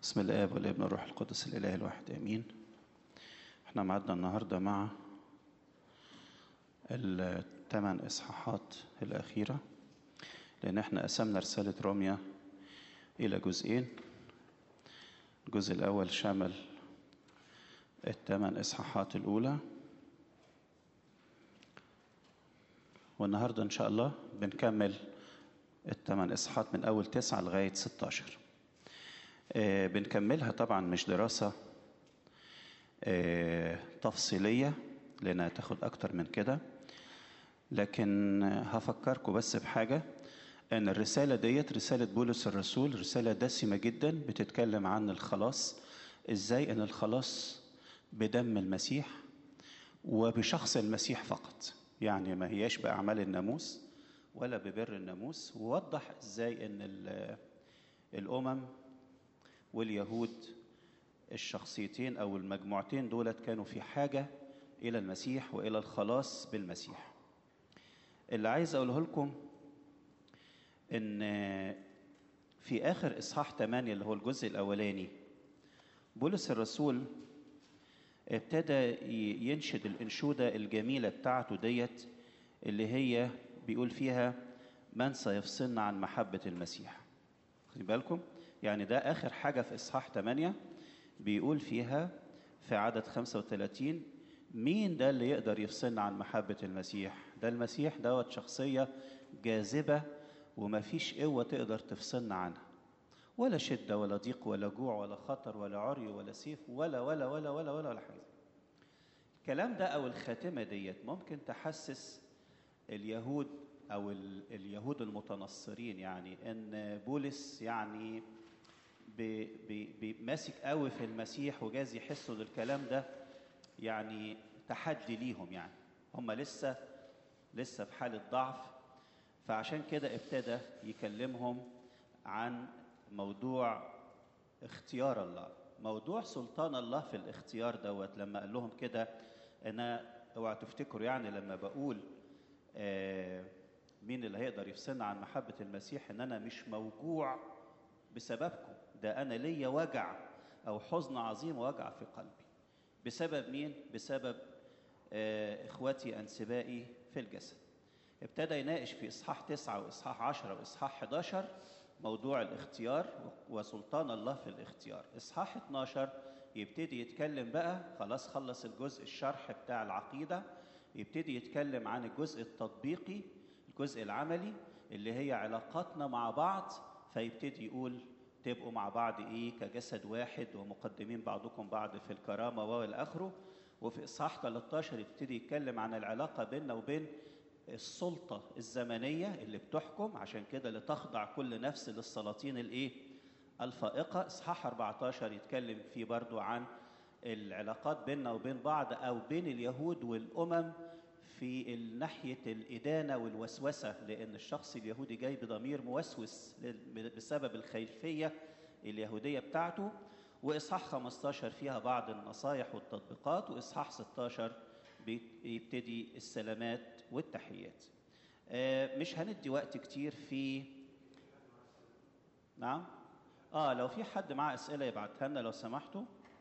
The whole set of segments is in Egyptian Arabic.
بسم الآب والابن والروح القدس الإله الواحد آمين احنا معدنا النهاردة مع الثمان إصحاحات الأخيرة لأن احنا قسمنا رسالة روميا إلى جزئين الجزء الأول شمل الثمان إصحاحات الأولى والنهاردة إن شاء الله بنكمل الثمان إصحاحات من أول تسعة لغاية 16 آه بنكملها طبعا مش دراسة آه تفصيلية لأنها تاخد أكتر من كده لكن هفكركم بس بحاجة أن الرسالة ديت رسالة بولس الرسول رسالة دسمة جدا بتتكلم عن الخلاص إزاي أن الخلاص بدم المسيح وبشخص المسيح فقط يعني ما هياش بأعمال الناموس ولا ببر الناموس ووضح إزاي أن الأمم واليهود الشخصيتين او المجموعتين دولت كانوا في حاجه الى المسيح والى الخلاص بالمسيح اللي عايز اقوله لكم ان في اخر اصحاح 8 اللي هو الجزء الاولاني بولس الرسول ابتدى ينشد الانشوده الجميله بتاعته ديت اللي هي بيقول فيها من سيفصلنا عن محبه المسيح خدي بالكم يعني ده آخر حاجة في إصحاح 8 بيقول فيها في عدد 35 مين ده اللي يقدر يفصلنا عن محبة المسيح ده المسيح دوت شخصية جاذبة وما فيش قوة تقدر تفصلنا عنها ولا شدة ولا ضيق ولا جوع ولا خطر ولا عري ولا سيف ولا ولا ولا ولا ولا ولا حاجة الكلام ده أو الخاتمة ديت ممكن تحسس اليهود أو اليهود المتنصرين يعني إن بولس يعني ماسك قوي في المسيح وجاز يحسوا ان الكلام ده يعني تحدي ليهم يعني هم لسه لسه في حاله ضعف فعشان كده ابتدى يكلمهم عن موضوع اختيار الله موضوع سلطان الله في الاختيار دوت لما قال لهم كده انا اوعى تفتكروا يعني لما بقول آه مين اللي هيقدر يفصلنا عن محبه المسيح ان انا مش موجوع بسببكم ده أنا ليا وجع أو حزن عظيم ووجع في قلبي بسبب مين؟ بسبب آه إخواتي أنسبائي في الجسد ابتدى يناقش في إصحاح تسعة وإصحاح عشرة وإصحاح 11 موضوع الاختيار وسلطان الله في الاختيار إصحاح 12 يبتدي يتكلم بقى خلاص خلص الجزء الشرح بتاع العقيدة يبتدي يتكلم عن الجزء التطبيقي الجزء العملي اللي هي علاقاتنا مع بعض فيبتدي يقول تبقوا مع بعض ايه كجسد واحد ومقدمين بعضكم بعض في الكرامه والى اخره وفي اصحاح 13 يبتدي يتكلم عن العلاقه بيننا وبين السلطه الزمنيه اللي بتحكم عشان كده لتخضع كل نفس للسلاطين الايه الفائقه اصحاح 14 يتكلم فيه برضو عن العلاقات بيننا وبين بعض او بين اليهود والامم في ناحية الإدانة والوسوسة لأن الشخص اليهودي جاي بضمير موسوس بسبب الخلفية اليهودية بتاعته وإصحاح 15 فيها بعض النصايح والتطبيقات وإصحاح 16 بيبتدي السلامات والتحيات مش هندي وقت كتير في نعم اه لو في حد معاه اسئله يبعتها لنا لو سمحتوا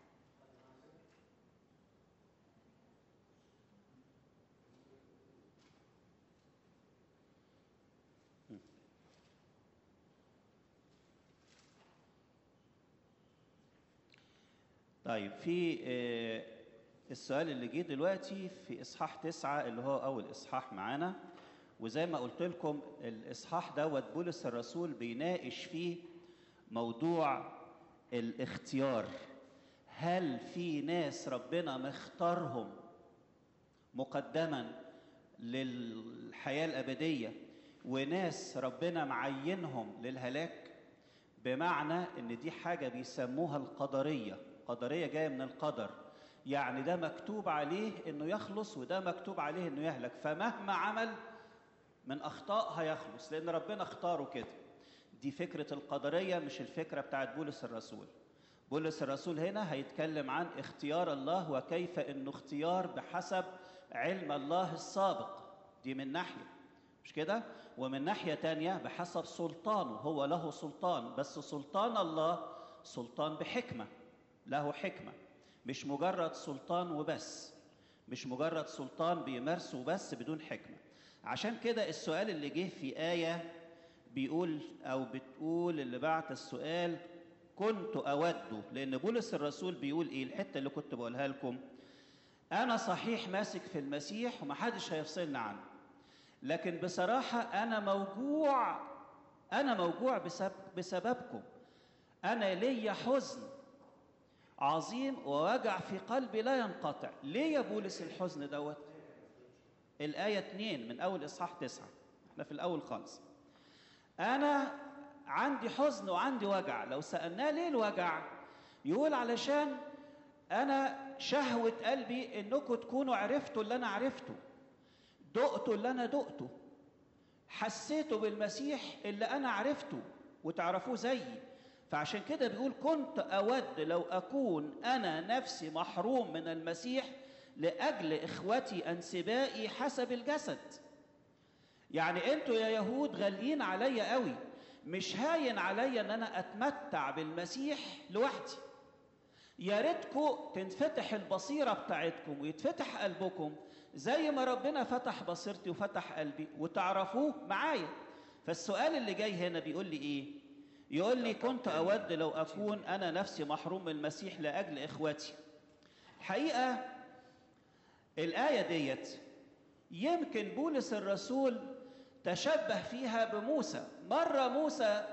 طيب في السؤال اللي جه دلوقتي في اصحاح تسعة اللي هو اول اصحاح معانا وزي ما قلت لكم الاصحاح دوت بولس الرسول بيناقش فيه موضوع الاختيار هل في ناس ربنا مختارهم مقدما للحياه الابديه وناس ربنا معينهم للهلاك بمعنى ان دي حاجه بيسموها القدريه قدريه جايه من القدر يعني ده مكتوب عليه انه يخلص وده مكتوب عليه انه يهلك فمهما عمل من اخطاء هيخلص لان ربنا اختاره كده دي فكره القدريه مش الفكره بتاعت بولس الرسول بولس الرسول هنا هيتكلم عن اختيار الله وكيف انه اختيار بحسب علم الله السابق دي من ناحيه مش كده ومن ناحية تانية بحسب سلطانه هو له سلطان بس سلطان الله سلطان بحكمة له حكمة مش مجرد سلطان وبس مش مجرد سلطان بيمارسه بس بدون حكمة عشان كده السؤال اللي جه في آية بيقول أو بتقول اللي بعت السؤال كنت أود لأن بولس الرسول بيقول إيه الحتة اللي كنت بقولها لكم أنا صحيح ماسك في المسيح ومحدش هيفصلنا عنه لكن بصراحة أنا موجوع أنا موجوع بسبب بسببكم أنا ليا حزن عظيم ووجع في قلبي لا ينقطع ليه يا بولس الحزن دوت الآية 2 من أول إصحاح 9 احنا في الأول خالص أنا عندي حزن وعندي وجع لو سألناه ليه الوجع يقول علشان أنا شهوة قلبي إنكم تكونوا عرفتوا اللي أنا عرفته دقتوا اللي أنا دقته حسيتوا بالمسيح اللي أنا عرفته وتعرفوه زيي فعشان كده بيقول كنت أود لو أكون أنا نفسي محروم من المسيح لأجل إخوتي أنسبائي حسب الجسد يعني أنتوا يا يهود غاليين عليا قوي مش هاين عليا ان انا اتمتع بالمسيح لوحدي يا ريتكم تنفتح البصيره بتاعتكم ويتفتح قلبكم زي ما ربنا فتح بصيرتي وفتح قلبي وتعرفوه معايا فالسؤال اللي جاي هنا بيقول لي ايه يقول لي كنت اود لو اكون انا نفسي محروم من المسيح لاجل اخواتي الحقيقه الايه ديت يمكن بولس الرسول تشبه فيها بموسى مرة موسى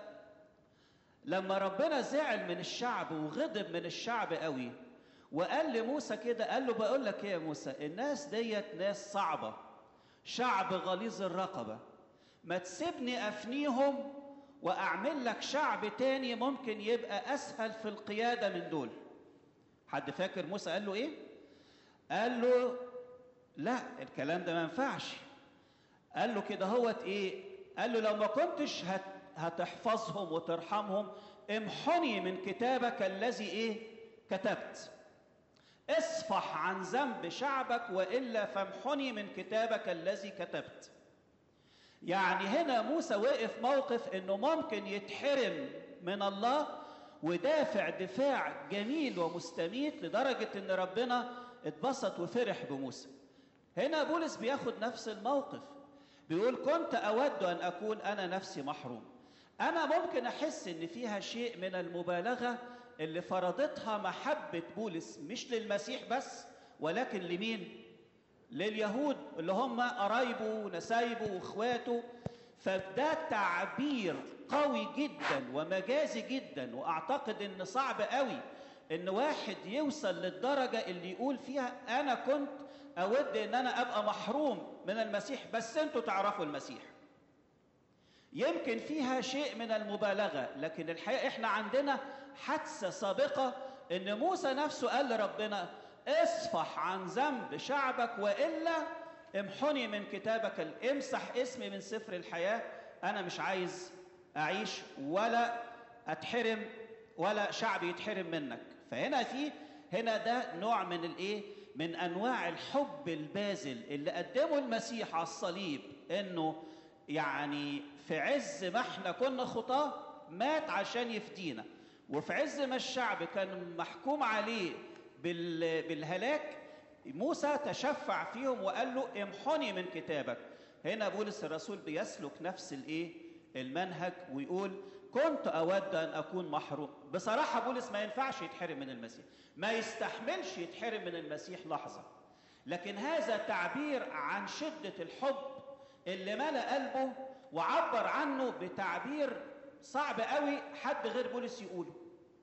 لما ربنا زعل من الشعب وغضب من الشعب قوي وقال لموسى كده قال له بقول لك ايه يا موسى الناس ديت ناس صعبة شعب غليظ الرقبة ما تسيبني افنيهم واعمل لك شعب تاني ممكن يبقى اسهل في القيادة من دول حد فاكر موسى قال له ايه قال له لا الكلام ده ما ينفعش قال له كده هوت ايه قال له لو ما كنتش هت هتحفظهم وترحمهم امحني من كتابك الذي ايه كتبت اصفح عن ذنب شعبك والا فامحني من كتابك الذي كتبت يعني هنا موسى وقف موقف انه ممكن يتحرم من الله ودافع دفاع جميل ومستميت لدرجه ان ربنا اتبسط وفرح بموسى هنا بولس بياخد نفس الموقف بيقول كنت اود ان اكون انا نفسي محروم انا ممكن احس ان فيها شيء من المبالغه اللي فرضتها محبه بولس مش للمسيح بس ولكن لمين لليهود اللي هم قرايبه ونسايبه واخواته فده تعبير قوي جدا ومجازي جدا واعتقد ان صعب قوي ان واحد يوصل للدرجه اللي يقول فيها انا كنت اود ان انا ابقى محروم من المسيح بس انتوا تعرفوا المسيح يمكن فيها شيء من المبالغه لكن الحقيقه احنا عندنا حادثه سابقه ان موسى نفسه قال لربنا اصفح عن ذنب شعبك والا امحني من كتابك امسح اسمي من سفر الحياه انا مش عايز اعيش ولا اتحرم ولا شعبي يتحرم منك فهنا في هنا ده نوع من الايه من انواع الحب البازل اللي قدمه المسيح على الصليب انه يعني في عز ما احنا كنا خطاه مات عشان يفدينا وفي عز ما الشعب كان محكوم عليه بالهلاك موسى تشفع فيهم وقال له امحني من كتابك هنا بولس الرسول بيسلك نفس الايه المنهج ويقول كنت اود ان اكون محروم بصراحه بولس ما ينفعش يتحرم من المسيح ما يستحملش يتحرم من المسيح لحظه لكن هذا تعبير عن شده الحب اللي ملا قلبه وعبر عنه بتعبير صعب قوي حد غير بولس يقوله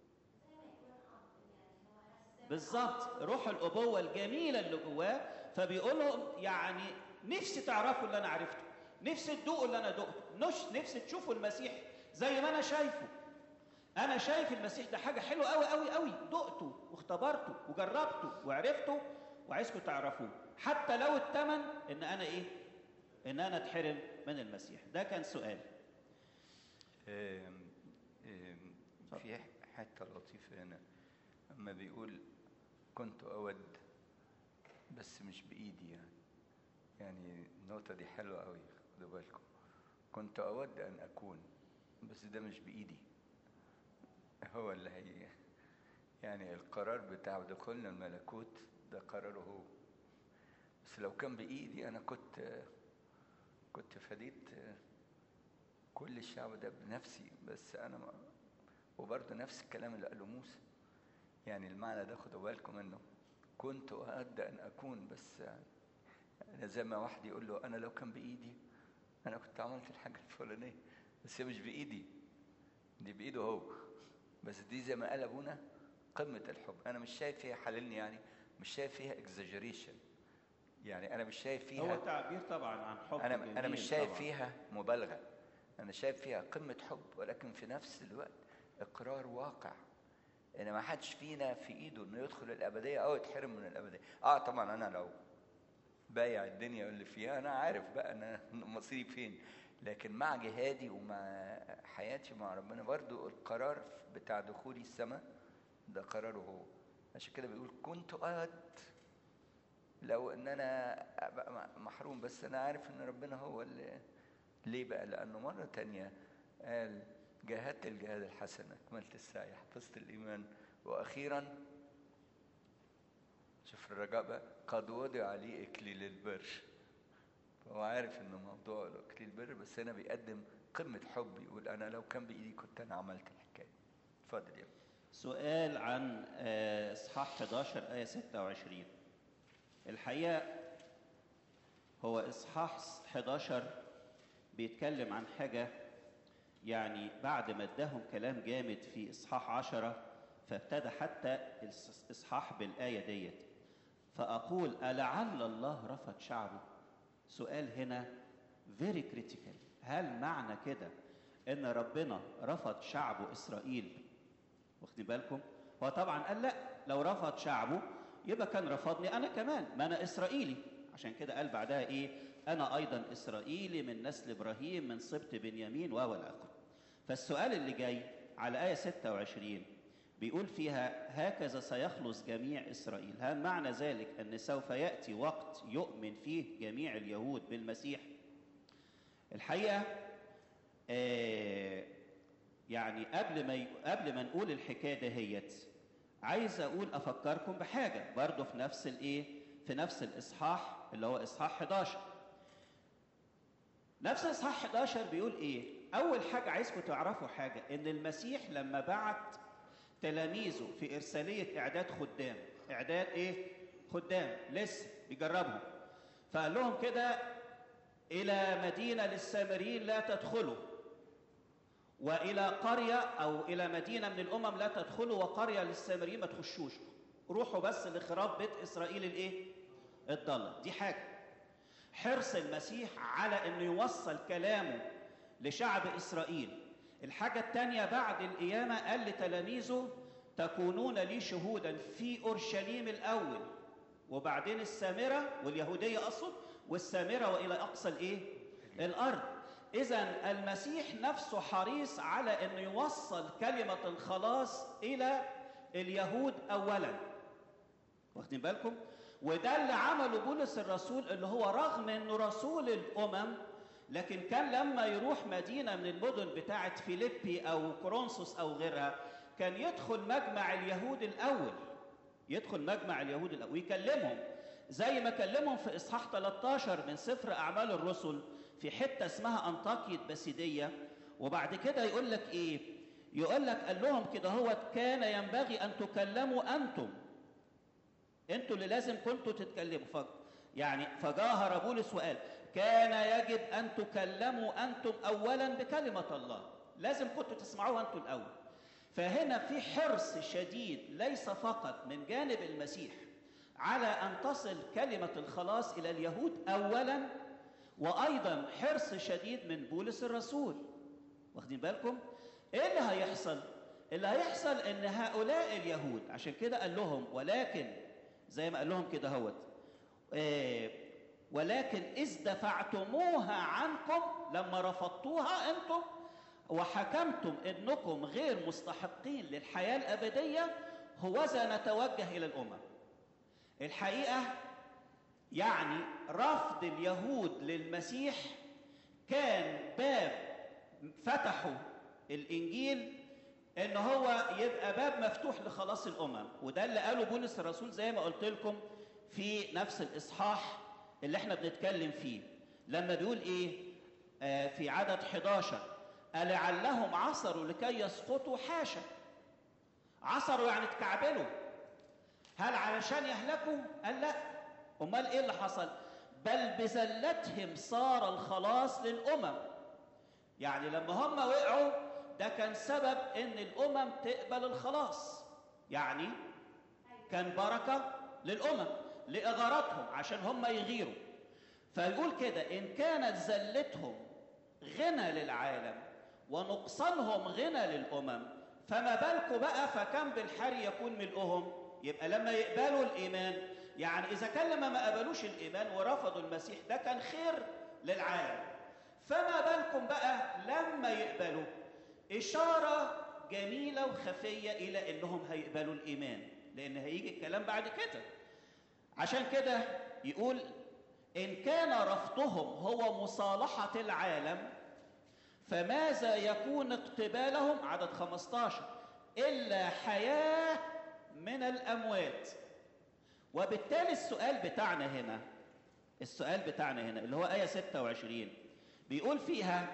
بالظبط روح الابوه الجميله اللي جواه فبيقول لهم يعني نفسي تعرفوا اللي انا عرفته نفسي تدوقوا اللي انا دقته نش نفسي تشوفوا المسيح زي ما انا شايفه انا شايف المسيح ده حاجه حلوه قوي قوي قوي دقته واختبرته وجربته وعرفته وعايزكم تعرفوه حتى لو الثمن ان انا ايه ان انا اتحرم من المسيح ده كان سؤال آم، آم، في حته لطيفه هنا اما بيقول كنت اود بس مش بايدي يعني يعني النقطه دي حلوه قوي خدوا بالكم كنت اود ان اكون بس ده مش بايدي هو اللي هي يعني القرار بتاع دخولنا الملكوت ده قراره هو بس لو كان بإيدي أنا كنت كنت فديت كل الشعب ده بنفسي بس أنا ما وبرضه نفس الكلام اللي قاله موسى يعني المعنى ده خدوا بالكم منه كنت أود أن أكون بس أنا زي ما واحد يقول له أنا لو كان بإيدي أنا كنت عملت الحاجة الفلانية بس هي مش بإيدي دي بإيده هو بس دي زي ما قال أبونا قمة الحب أنا مش شايف فيها حللني يعني مش شايف فيها exaggeration يعني أنا مش شايف فيها هو تعبير طبعا عن حب أنا جميل أنا مش شايف طبعاً. فيها مبالغة أنا شايف فيها قمة حب ولكن في نفس الوقت إقرار واقع إن ما حدش فينا في إيده إنه يدخل الأبدية أو يتحرم من الأبدية آه طبعا أنا لو بايع الدنيا اللي فيها أنا عارف بقى أنا مصيري فين لكن مع جهادي ومع حياتي مع ربنا برضو القرار بتاع دخولي السماء ده قراره هو عشان كده بيقول كنت أود لو ان انا ابقى محروم بس انا عارف ان ربنا هو اللي ليه بقى لانه مره تانية قال جاهدت الجهاد الحسن اكملت السعي حفظت الايمان واخيرا شوف الرجاء بقى قد وضع لي اكليل البر فهو عارف انه موضوع اكليل البر بس هنا بيقدم قمه حب يقول انا لو كان بايدي كنت انا عملت الحكايه اتفضل يا ابني. سؤال عن آه، اصحاح 11 ايه 26 الحقيقه هو اصحاح 11 بيتكلم عن حاجه يعني بعد ما اداهم كلام جامد في اصحاح 10 فابتدى حتى الاصحاح بالايه ديت فاقول ألعل الله رفض شعبه سؤال هنا very critical هل معنى كده ان ربنا رفض شعبه اسرائيل واخدين بالكم هو طبعا قال لا لو رفض شعبه يبقى كان رفضني انا كمان ما انا اسرائيلي عشان كده قال بعدها ايه انا ايضا اسرائيلي من نسل ابراهيم من سبط بنيامين و الى اخره فالسؤال اللي جاي على ايه 26 بيقول فيها هكذا سيخلص جميع اسرائيل هل معنى ذلك ان سوف ياتي وقت يؤمن فيه جميع اليهود بالمسيح الحقيقه آه يعني قبل ما ي... قبل ما نقول الحكايه دهيت عايز اقول افكركم بحاجه برضه في نفس الايه في نفس الاصحاح اللي هو اصحاح 11 نفس اصحاح 11 بيقول ايه اول حاجه عايزكم تعرفوا حاجه ان المسيح لما بعت تلاميذه في ارساليه اعداد خدام اعداد ايه خدام لسه بيجربهم فقال لهم كده الى مدينه للسامريين لا تدخلوا والى قريه او الى مدينه من الامم لا تدخلوا وقريه للسامريين ما تخشوش روحوا بس لخراب بيت اسرائيل الايه الضاله دي حاجه حرص المسيح على انه يوصل كلامه لشعب اسرائيل الحاجه الثانيه بعد القيامه قال لتلاميذه تكونون لي شهودا في اورشليم الاول وبعدين السامره واليهوديه اقصد والسامره والى اقصى الايه الارض اذا المسيح نفسه حريص على انه يوصل كلمه الخلاص الى اليهود اولا واخدين بالكم وده اللي عمله بولس الرسول اللي هو رغم انه رسول الامم لكن كان لما يروح مدينه من المدن بتاعه فيليبي او كورنثوس او غيرها كان يدخل مجمع اليهود الاول يدخل مجمع اليهود الاول ويكلمهم زي ما كلمهم في اصحاح 13 من سفر اعمال الرسل في حته اسمها انطاكيه بسيديه وبعد كده يقول لك ايه يقول لك قال لهم كده هو كان ينبغي ان تكلموا انتم انتوا اللي لازم كنتوا تتكلموا ف... يعني فجاهر بولس وقال كان يجب ان تكلموا انتم اولا بكلمه الله لازم كنتوا تسمعوها انتوا الاول فهنا في حرص شديد ليس فقط من جانب المسيح على ان تصل كلمه الخلاص الى اليهود اولا وايضا حرص شديد من بولس الرسول واخدين بالكم ايه اللي هيحصل اللي هيحصل ان هؤلاء اليهود عشان كده قال لهم ولكن زي ما قال لهم كده هوت إيه ولكن اذ دفعتموها عنكم لما رفضتوها انتم وحكمتم انكم غير مستحقين للحياه الابديه هوذا نتوجه الى الامم الحقيقه يعني رفض اليهود للمسيح كان باب فتحوا الانجيل ان هو يبقى باب مفتوح لخلاص الامم وده اللي قاله بولس الرسول زي ما قلت لكم في نفس الاصحاح اللي احنا بنتكلم فيه لما بيقول ايه آه في عدد 11 ألعلهم عصروا لكي يسقطوا حاشا عصروا يعني اتكعبلوا هل علشان يهلكوا قال لا امال ايه اللي حصل بل بزلتهم صار الخلاص للامم يعني لما هم وقعوا ده كان سبب ان الامم تقبل الخلاص يعني كان بركه للامم لاغارتهم عشان هم يغيروا فيقول كده ان كانت زلتهم غنى للعالم ونقصانهم غنى للامم فما بالكم بقى فكم بالحر يكون ملؤهم يبقى لما يقبلوا الايمان يعني اذا كان لما ما قبلوش الايمان ورفضوا المسيح ده كان خير للعالم فما بالكم بقى لما يقبلوا اشاره جميله وخفيه الى انهم هيقبلوا الايمان لان هيجي الكلام بعد كده عشان كده يقول ان كان رفضهم هو مصالحه العالم فماذا يكون اقتبالهم عدد 15 الا حياه من الاموات وبالتالي السؤال بتاعنا هنا السؤال بتاعنا هنا اللي هو آية 26 بيقول فيها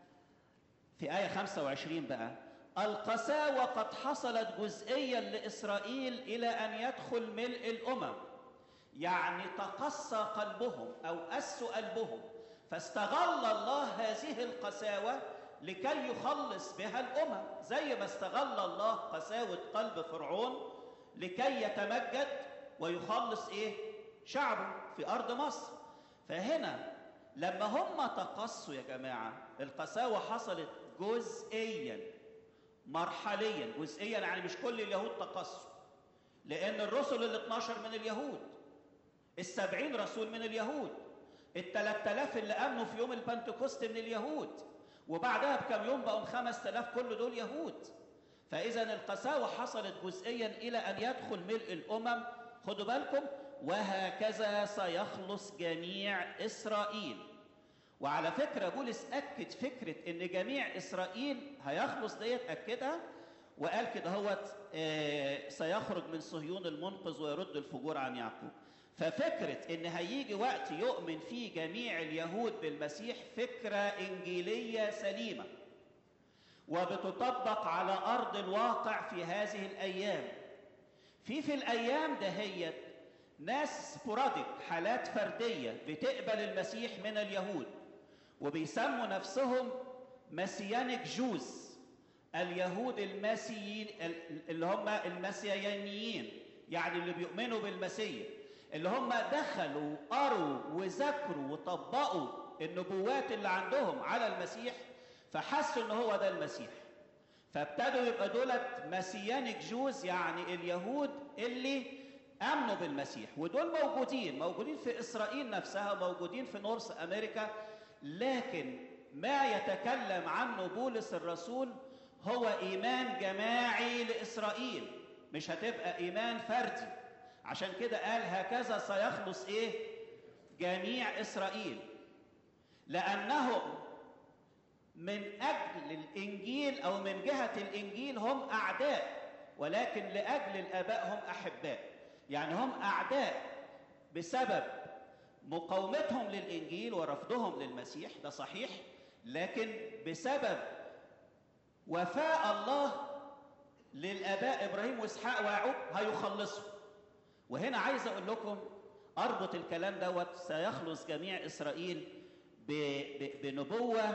في آية 25 بقى القساوة قد حصلت جزئيا لإسرائيل إلى أن يدخل ملء الأمم يعني تقسى قلبهم أو أس قلبهم فاستغل الله هذه القساوة لكي يخلص بها الأمم زي ما استغل الله قساوة قلب فرعون لكي يتمجد ويخلص ايه شعبه في ارض مصر فهنا لما هم تقصوا يا جماعه القساوه حصلت جزئيا مرحليا جزئيا يعني مش كل اليهود تقصوا لان الرسل ال 12 من اليهود السبعين رسول من اليهود الثلاث آلاف اللي امنوا في يوم البنتكوست من اليهود وبعدها بكم يوم بقوا خمس آلاف كل دول يهود فاذا القساوه حصلت جزئيا الى ان يدخل ملء الامم خدوا بالكم وهكذا سيخلص جميع اسرائيل وعلى فكره بولس اكد فكره ان جميع اسرائيل هيخلص ديت اكدها وقال كده هوت آه سيخرج من صهيون المنقذ ويرد الفجور عن يعقوب ففكره ان هيجي وقت يؤمن فيه جميع اليهود بالمسيح فكره انجيليه سليمه وبتطبق على ارض الواقع في هذه الايام في في الايام دهيت ناس سبوراديك حالات فرديه بتقبل المسيح من اليهود وبيسموا نفسهم مسيانيك جوز اليهود المسيين اللي هم المسيانيين يعني اللي بيؤمنوا بالمسيح اللي هم دخلوا قروا وذاكروا وطبقوا النبوات اللي عندهم على المسيح فحسوا ان هو ده المسيح فابتدوا يبقى دولت مسيانيك جوز يعني اليهود اللي امنوا بالمسيح ودول موجودين موجودين في اسرائيل نفسها موجودين في نورث امريكا لكن ما يتكلم عنه بولس الرسول هو ايمان جماعي لاسرائيل مش هتبقى ايمان فردي عشان كده قال هكذا سيخلص ايه جميع اسرائيل لانهم من اجل الانجيل او من جهه الانجيل هم اعداء ولكن لاجل الاباء هم احباء يعني هم اعداء بسبب مقاومتهم للانجيل ورفضهم للمسيح ده صحيح لكن بسبب وفاء الله للاباء ابراهيم واسحاق ويعقوب هيخلصوا وهنا عايز اقول لكم اربط الكلام دوت سيخلص جميع اسرائيل بنبوه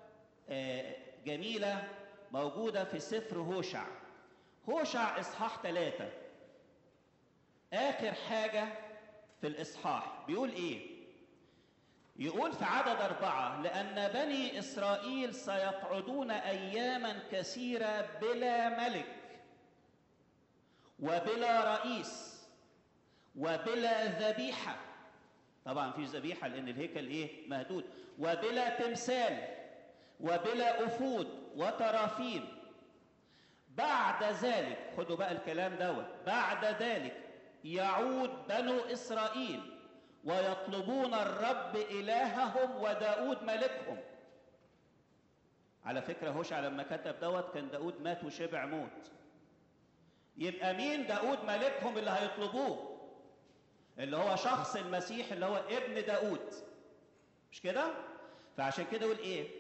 جميله موجوده في سفر هوشع هوشع اصحاح ثلاثه اخر حاجه في الاصحاح بيقول ايه يقول في عدد أربعة لأن بني إسرائيل سيقعدون أياما كثيرة بلا ملك وبلا رئيس وبلا ذبيحة طبعا في ذبيحة لأن الهيكل إيه مهدود وبلا تمثال وبلا أفود وترافيم بعد ذلك خدوا بقى الكلام دوت بعد ذلك يعود بنو إسرائيل ويطلبون الرب إلههم وداود ملكهم على فكرة هوشع لما كتب دوت كان داود مات وشبع موت يبقى مين داود ملكهم اللي هيطلبوه اللي هو شخص المسيح اللي هو ابن داود مش كده فعشان كده يقول ايه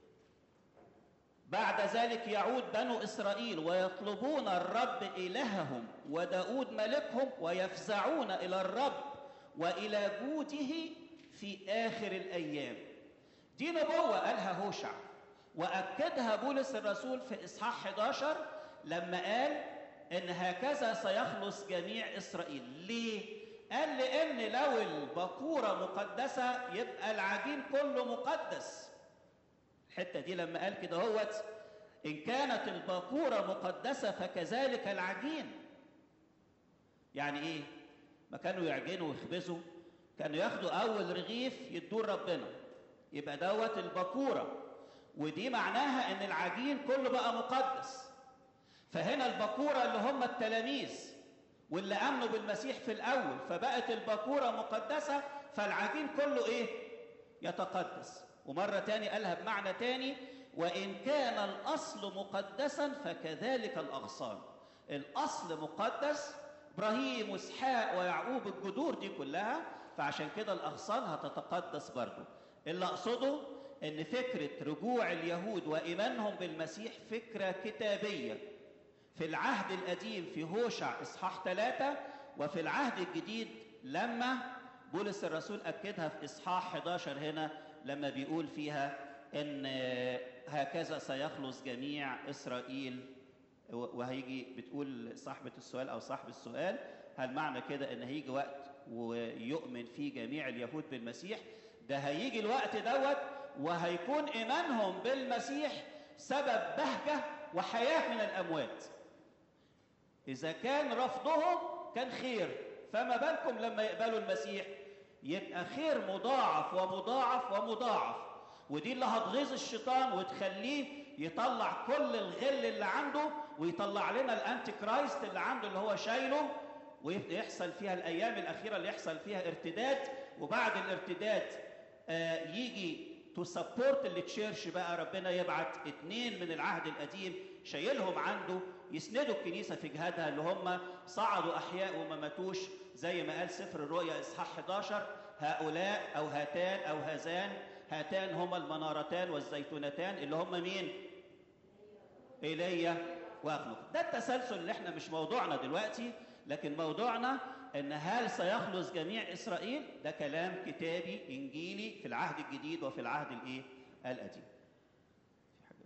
بعد ذلك يعود بنو اسرائيل ويطلبون الرب الههم وداود ملكهم ويفزعون الى الرب والى جوده في اخر الايام دي نبوه قالها هوشع واكدها بولس الرسول في اصحاح 11 لما قال ان هكذا سيخلص جميع اسرائيل ليه قال لان لو البقوره مقدسه يبقى العجين كله مقدس الحته دي لما قال كده هوت ان كانت البقوره مقدسه فكذلك العجين يعني ايه ما كانوا يعجنوا ويخبزوا كانوا ياخدوا اول رغيف يدوه ربنا يبقى دوت البقوره ودي معناها ان العجين كله بقى مقدس فهنا البقوره اللي هم التلاميذ واللي امنوا بالمسيح في الاول فبقت البقوره مقدسه فالعجين كله ايه يتقدس ومره تاني قالها بمعنى تاني وان كان الاصل مقدسا فكذلك الاغصان الاصل مقدس ابراهيم واسحاق ويعقوب الجذور دي كلها فعشان كده الاغصان هتتقدس برضه اللي اقصده ان فكره رجوع اليهود وايمانهم بالمسيح فكره كتابيه في العهد القديم في هوشع اصحاح ثلاثة وفي العهد الجديد لما بولس الرسول اكدها في اصحاح 11 هنا لما بيقول فيها ان هكذا سيخلص جميع اسرائيل وهيجي بتقول صاحبه السؤال او صاحب السؤال هل معنى كده ان هيجي وقت ويؤمن فيه جميع اليهود بالمسيح ده هيجي الوقت دوت وهيكون ايمانهم بالمسيح سبب بهجه وحياه من الاموات اذا كان رفضهم كان خير فما بالكم لما يقبلوا المسيح يبقى خير مضاعف ومضاعف ومضاعف ودي اللي هتغيظ الشيطان وتخليه يطلع كل الغل اللي عنده ويطلع لنا الانتي كرايست اللي عنده اللي هو شايله ويحصل فيها الايام الاخيره اللي يحصل فيها ارتداد وبعد الارتداد آه يجي تو سبورت التشيرش بقى ربنا يبعت اتنين من العهد القديم شايلهم عنده يسندوا الكنيسه في جهادها اللي هم صعدوا احياء وما ماتوش زي ما قال سفر الرؤيا اصحاح 11 هؤلاء او هاتان او هذان هاتان هما المنارتان والزيتونتان اللي هم مين؟ ايليا واخنوخ ده التسلسل اللي احنا مش موضوعنا دلوقتي لكن موضوعنا ان هل سيخلص جميع اسرائيل ده كلام كتابي انجيلي في العهد الجديد وفي العهد الايه القديم في حاجه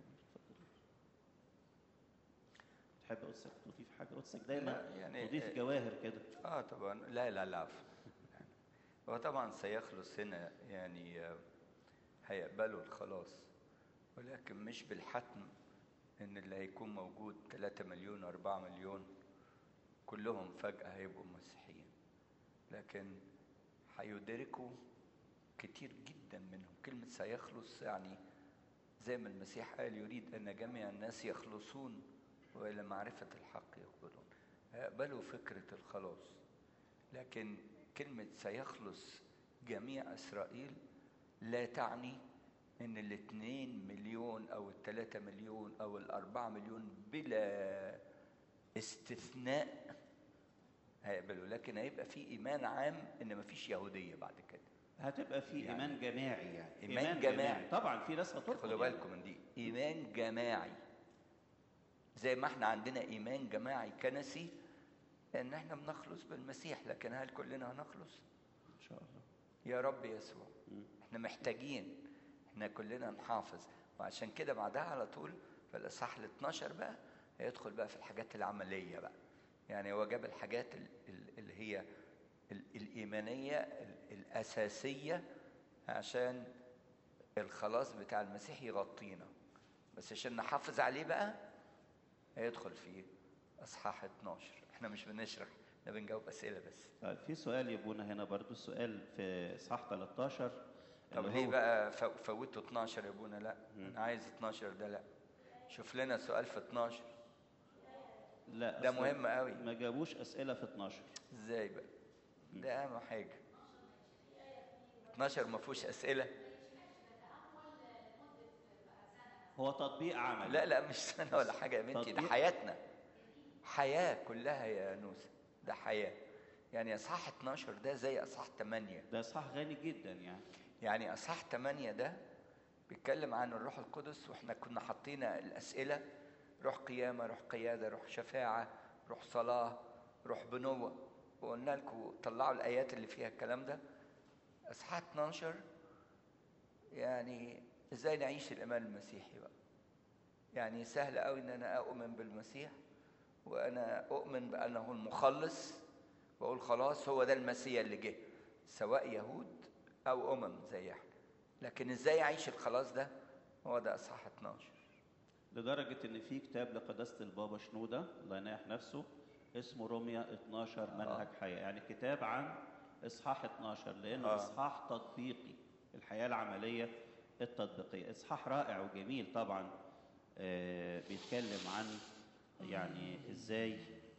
تحب قدسك تضيف حاجه قدسك دايما يعني تضيف جواهر كده اه طبعا لا لا لا عفوا هو طبعا سيخلص هنا يعني هيقبلوا الخلاص ولكن مش بالحتم ان اللي هيكون موجود 3 مليون 4 مليون كلهم فجأة هيبقوا مسيحيين لكن هيدركوا كتير جدا منهم كلمة سيخلص يعني زي ما المسيح قال يريد أن جميع الناس يخلصون وإلى معرفة الحق يقبلون هيقبلوا فكرة الخلاص لكن كلمة سيخلص جميع إسرائيل لا تعني ان الاثنين مليون او الثلاثة مليون او الاربعة مليون بلا استثناء هيقبلوا لكن هيبقى في ايمان عام ان مفيش يهودية بعد كده هتبقى في يعني ايمان جماعي يعني إيمان جماعي. طبعا في ناس هترفض خدوا يعني. بالكم من دي ايمان جماعي زي ما احنا عندنا ايمان جماعي كنسي ان احنا بنخلص بالمسيح لكن هل كلنا هنخلص ان شاء الله يا رب يسوع احنا محتاجين احنا كلنا نحافظ وعشان كده بعدها على طول في الاصحاح ال 12 بقى هيدخل بقى في الحاجات العمليه بقى يعني هو جاب الحاجات ال- ال- اللي هي ال- الايمانيه ال- الاساسيه عشان الخلاص بتاع المسيح يغطينا بس عشان نحافظ عليه بقى هيدخل في اصحاح 12 احنا مش بنشرح احنا بنجاوب اسئله بس طيب في سؤال يا ابونا هنا برضو السؤال في اصحاح 13 طب اللي ليه هو- بقى فو- فوتوا 12 يا ابونا لا انا عايز 12 ده لا شوف لنا سؤال في 12 لا ده أصل مهم قوي. ما جابوش اسئله في 12 ازاي بقى ده اهم حاجه 12 ما فيهوش اسئله هو تطبيق عملي لا لا مش سنة ولا حاجة يا بنتي ده تطبيق. حياتنا حياة كلها يا نوسة ده حياة يعني اصحاح 12 ده زي اصحاح 8 ده اصحاح غني جدا يعني يعني اصحاح 8 ده بيتكلم عن الروح القدس واحنا كنا حاطين الاسئله روح قيامه روح قياده روح شفاعه روح صلاه روح بنوه وقلنا لكم طلعوا الايات اللي فيها الكلام ده اصحاح 12 يعني ازاي نعيش الايمان المسيحي بقى يعني سهل قوي ان انا اؤمن بالمسيح وانا اؤمن بانه المخلص واقول خلاص هو ده المسيح اللي جه سواء يهود او امم زي احنا لكن ازاي اعيش الخلاص ده هو ده اصحاح 12 لدرجة إن في كتاب لقداسة البابا شنودة الله يناح نفسه اسمه روميا 12 منهج حياة يعني كتاب عن إصحاح 12 لأنه آه. إصحاح تطبيقي الحياة العملية التطبيقية إصحاح رائع وجميل طبعا آه، بيتكلم عن يعني إزاي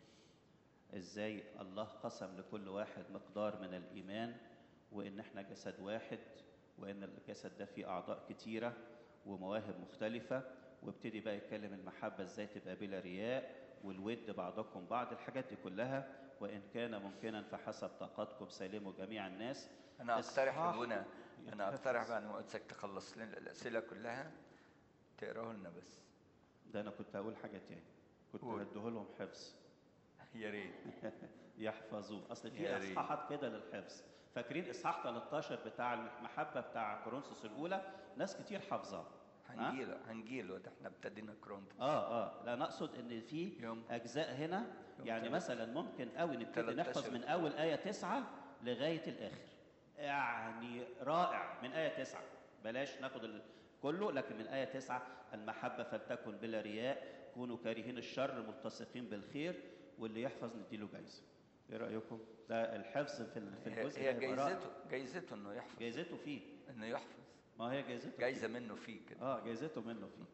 إزاي الله قسم لكل واحد مقدار من الإيمان وإن إحنا جسد واحد وإن الجسد ده فيه أعضاء كتيرة ومواهب مختلفة وابتدي بقى يتكلم المحبة ازاي تبقى بلا رياء والود بعضكم بعض الحاجات دي كلها وإن كان ممكنا فحسب طاقتكم سلموا جميع الناس انا اقترح إصحاح ابونا انا يتحفظ. اقترح بعد ما قلتك تخلص لنا الاسئله كلها تقراه لنا بس ده أنا كنت هقول حاجة تاني كنت قول. هديه لهم حفظ يا ريت يحفظوه أصل في يا ريت. إصحاحات كده للحفظ فاكرين إصحاح 13 بتاع المحبة بتاع كورنثوس الأولى ناس كتير حافظاه ها؟ هنجيله هنجيله ده احنا ابتدينا كرونت اه اه لا نقصد ان في يوم- اجزاء هنا يوم يعني تلات- مثلا ممكن قوي نبتدي 13 نحفظ من اول ايه تسعة لغايه الاخر يعني رائع من ايه تسعة بلاش ناخد ال- كله لكن من ايه تسعة المحبه فلتكن بلا رياء كونوا كارهين الشر ملتصقين بالخير واللي يحفظ نديله جايزه ايه رايكم ده الحفظ في ال- في هي الجزء هي ده هيبقى رائع. جايزته جايزته انه يحفظ جايزته فيه انه يحفظ ما هي جايزته فيه. جايزه منه فيه كده اه جايزته منه فيه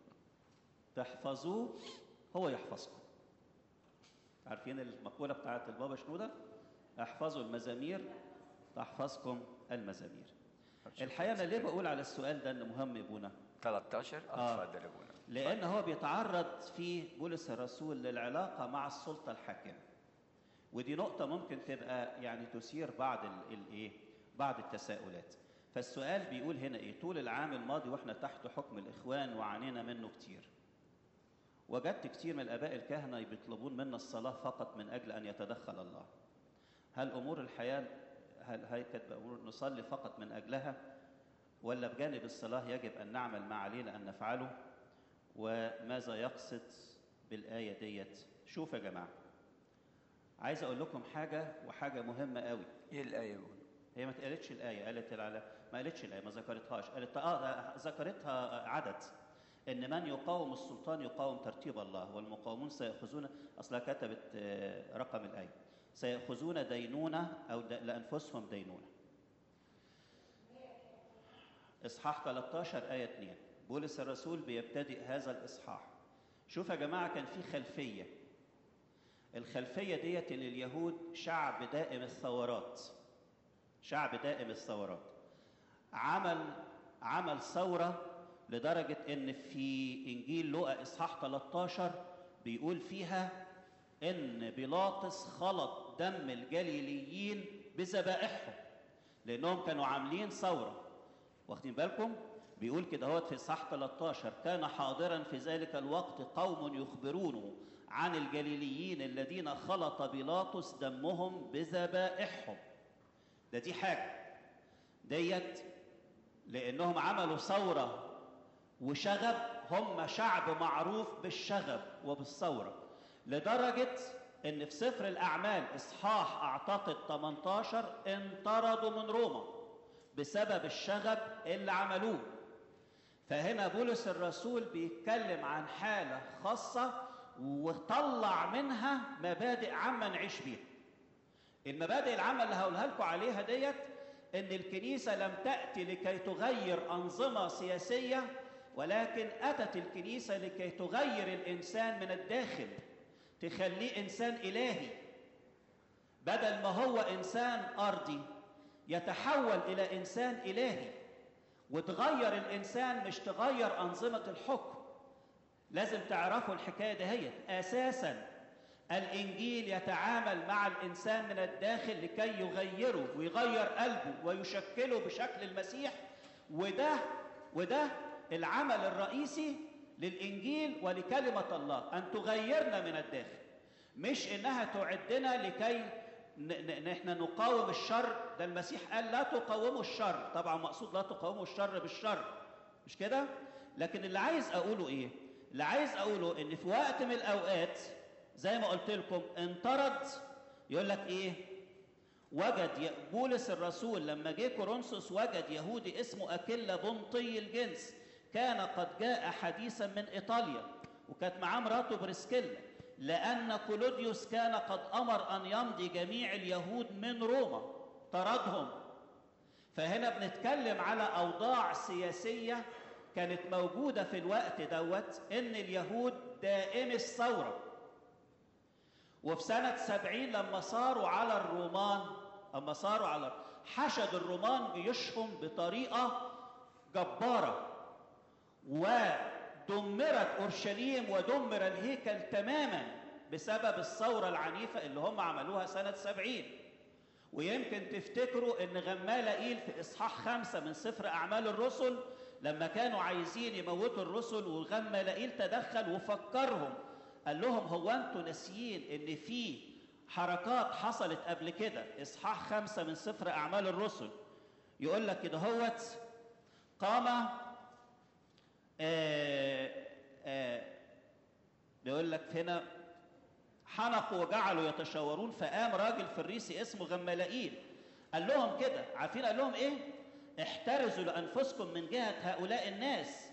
تحفظوه هو يحفظكم عارفين المقولة بتاعت البابا شنودة احفظوا المزامير تحفظكم المزامير الحقيقة أنا ليه بقول على السؤال ده إنه مهم يا ابونا 13 آه. اه اتفضل يا ابونا لأن هو بيتعرض في بولس الرسول للعلاقة مع السلطة الحاكمة ودي نقطة ممكن تبقى يعني تثير بعض ال- الايه؟ بعض التساؤلات. فالسؤال بيقول هنا ايه؟ طول العام الماضي واحنا تحت حكم الاخوان وعانينا منه كتير. وجدت كتير من الاباء الكهنة بيطلبون منا الصلاة فقط من اجل ان يتدخل الله. هل امور الحياة هل هي كانت امور نصلي فقط من اجلها؟ ولا بجانب الصلاة يجب ان نعمل ما علينا ان نفعله؟ وماذا يقصد بالآية ديت؟ شوف يا جماعة عايز اقول لكم حاجه وحاجه مهمه قوي ايه الايه يا ابونا هي ما اتقالتش الايه قالت العلا ما قالتش الايه ما ذكرتهاش قالت اه ده ذكرتها عدد ان من يقاوم السلطان يقاوم ترتيب الله والمقاومون سيأخذون اصلها كتبت آه، رقم الايه سيأخذون دينونه او د- لانفسهم دينونه اصحاح 13 ايه 2 بولس الرسول بيبتدئ هذا الاصحاح شوف يا جماعه كان في خلفيه الخلفيه ديت ان اليهود شعب دائم الثورات شعب دائم الثورات عمل عمل ثوره لدرجه ان في انجيل لوقا اصحاح 13 بيقول فيها ان بيلاطس خلط دم الجليليين بذبائحهم لانهم كانوا عاملين ثوره واخدين بالكم بيقول كده هو في صح 13 كان حاضرا في ذلك الوقت قوم يخبرونه عن الجليليين الذين خلط بيلاطس دمهم بذبائحهم ده دي حاجه ديت لانهم عملوا ثوره وشغب هم شعب معروف بالشغب وبالثوره لدرجه ان في سفر الاعمال اصحاح اعتقد 18 انطردوا من روما بسبب الشغب اللي عملوه فهنا بولس الرسول بيتكلم عن حاله خاصه وطلع منها مبادئ عامه نعيش بيها المبادئ العامه اللي هقولها لكم عليها ديت ان الكنيسه لم تاتي لكي تغير انظمه سياسيه ولكن اتت الكنيسه لكي تغير الانسان من الداخل تخليه انسان الهي بدل ما هو انسان ارضي يتحول الى انسان الهي وتغير الانسان مش تغير انظمه الحكم لازم تعرفوا الحكايه دهيت اساسا الانجيل يتعامل مع الانسان من الداخل لكي يغيره ويغير قلبه ويشكله بشكل المسيح وده وده العمل الرئيسي للانجيل ولكلمه الله ان تغيرنا من الداخل مش انها تعدنا لكي نحن نقاوم الشر ده المسيح قال لا تقاوموا الشر طبعا مقصود لا تقاوموا الشر بالشر مش كده لكن اللي عايز اقوله ايه اللي عايز اقوله ان في وقت من الاوقات زي ما قلت لكم انطرد يقول لك ايه وجد بولس الرسول لما جه كورنثوس وجد يهودي اسمه اكيلا بنطي الجنس كان قد جاء حديثا من ايطاليا وكانت معاه مراته بريسكيلا لان كلوديوس كان قد امر ان يمضي جميع اليهود من روما طردهم فهنا بنتكلم على اوضاع سياسيه كانت موجوده في الوقت دوت ان اليهود دائم الثوره وفي سنة سبعين لما صاروا على الرومان لما صاروا على حشد الرومان جيوشهم بطريقة جبارة ودمرت أورشليم ودمر الهيكل تماما بسبب الثورة العنيفة اللي هم عملوها سنة سبعين ويمكن تفتكروا ان غمالائيل في اصحاح خمسة من سفر اعمال الرسل لما كانوا عايزين يموتوا الرسل وغمالائيل تدخل وفكرهم قال لهم هو انتوا ناسيين ان في حركات حصلت قبل كده اصحاح خمسة من سفر اعمال الرسل يقول لك كده هوت قام آه آه بيقول لك هنا حنقوا وجعلوا يتشاورون فقام راجل فريسي اسمه غمالائيل قال لهم كده عارفين قال لهم ايه احترزوا لانفسكم من جهه هؤلاء الناس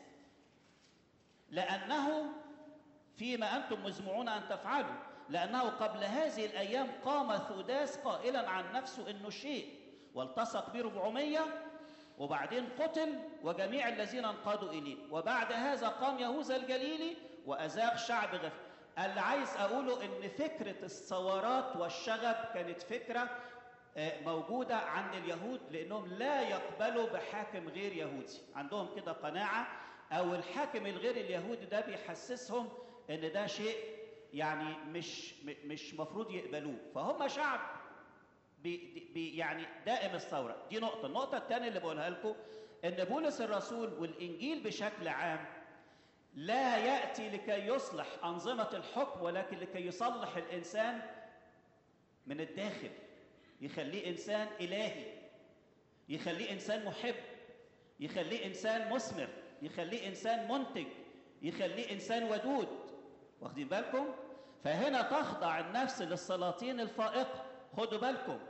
لانه فيما أنتم مزمعون أن تفعلوا لأنه قبل هذه الأيام قام ثوداس قائلا عن نفسه إنه شيء والتصق به 400 وبعدين قتل وجميع الذين انقادوا إليه وبعد هذا قام يهوذا الجليلي وأزاغ شعب غفير اللي عايز أقوله إن فكرة الثورات والشغب كانت فكرة موجودة عند اليهود لأنهم لا يقبلوا بحاكم غير يهودي عندهم كده قناعة أو الحاكم الغير اليهودي ده بيحسسهم ان ده شيء يعني مش مش مفروض يقبلوه فهم شعب بي بي يعني دائم الثوره دي نقطه النقطه الثانيه اللي بقولها لكم ان بولس الرسول والانجيل بشكل عام لا ياتي لكي يصلح انظمه الحكم ولكن لكي يصلح الانسان من الداخل يخليه انسان الهي يخليه انسان محب يخليه انسان مثمر يخليه انسان منتج يخليه انسان ودود واخدين بالكم فهنا تخضع النفس للسلاطين الفائقه خدوا بالكم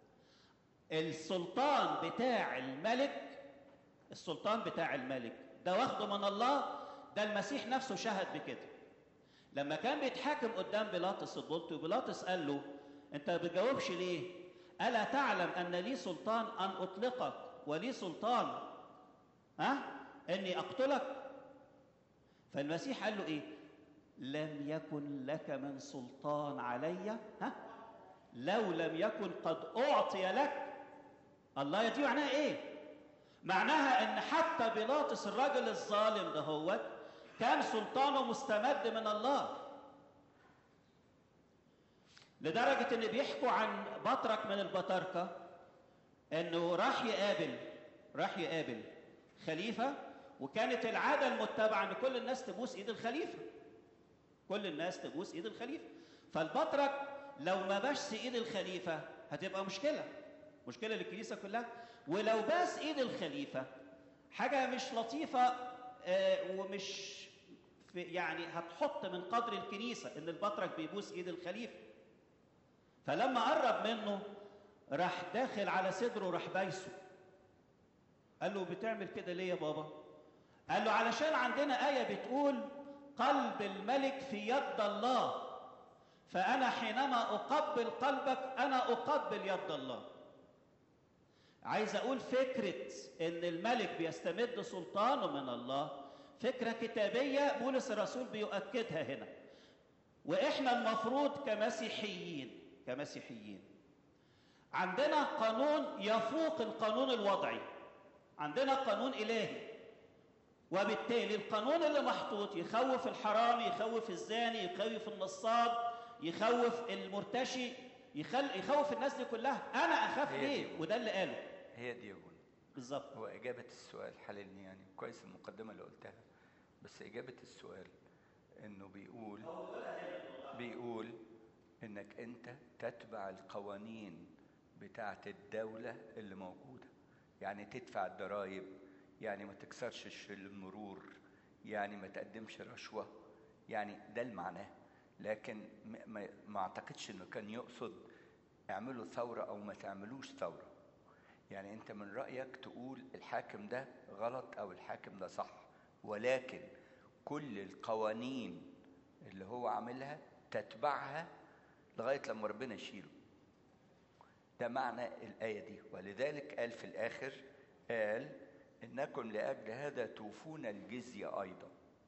السلطان بتاع الملك السلطان بتاع الملك ده واخده من الله ده المسيح نفسه شهد بكده لما كان بيتحاكم قدام بيلاطس البلطي وبيلاطس قال له انت ما بتجاوبش ليه الا تعلم ان لي سلطان ان اطلقك ولي سلطان ها اني اقتلك فالمسيح قال له ايه لم يكن لك من سلطان علي ها لو لم يكن قد اعطي لك الله يدي معناها ايه معناها ان حتى بيلاطس الراجل الظالم ده هو كان سلطانه مستمد من الله لدرجة ان بيحكوا عن بطرك من البطاركة انه راح يقابل راح يقابل خليفة وكانت العادة المتبعة ان كل الناس تبوس ايد الخليفة كل الناس تبوس ايد الخليفة فالبطرك لو ما باشش ايد الخليفة هتبقى مشكلة مشكلة للكنيسة كلها ولو باس ايد الخليفة حاجة مش لطيفة آه ومش في يعني هتحط من قدر الكنيسة ان البطرك بيبوس ايد الخليفة فلما قرب منه راح داخل على صدره راح بايسه قال له بتعمل كده ليه يا بابا قال له علشان عندنا آية بتقول قلب الملك في يد الله فأنا حينما أقبل قلبك أنا أقبل يد الله عايز أقول فكرة إن الملك بيستمد سلطانه من الله فكرة كتابية بولس الرسول بيؤكدها هنا وإحنا المفروض كمسيحيين كمسيحيين عندنا قانون يفوق القانون الوضعي عندنا قانون إلهي وبالتالي القانون اللي محطوط يخوف الحرامي يخوف الزاني يخوف النصاب يخوف المرتشي يخل... يخوف الناس دي كلها انا اخاف هي دي. ليه وده اللي قاله هي دي يا ابونا بالظبط هو إجابة السؤال حللني يعني كويس المقدمة اللي قلتها بس إجابة السؤال إنه بيقول بيقول إنك أنت تتبع القوانين بتاعة الدولة اللي موجودة يعني تدفع الضرايب يعني ما تكسرش الش- المرور يعني ما تقدمش رشوة يعني ده المعنى لكن ما- ما, ما أعتقدش إنه كان يقصد اعملوا ثورة أو ما تعملوش ثورة يعني انت من رايك تقول الحاكم ده غلط او الحاكم ده صح ولكن كل القوانين اللي هو عاملها تتبعها لغايه لما ربنا يشيله ده معنى الايه دي ولذلك قال في الاخر قال انكم لاجل هذا توفون الجزيه ايضا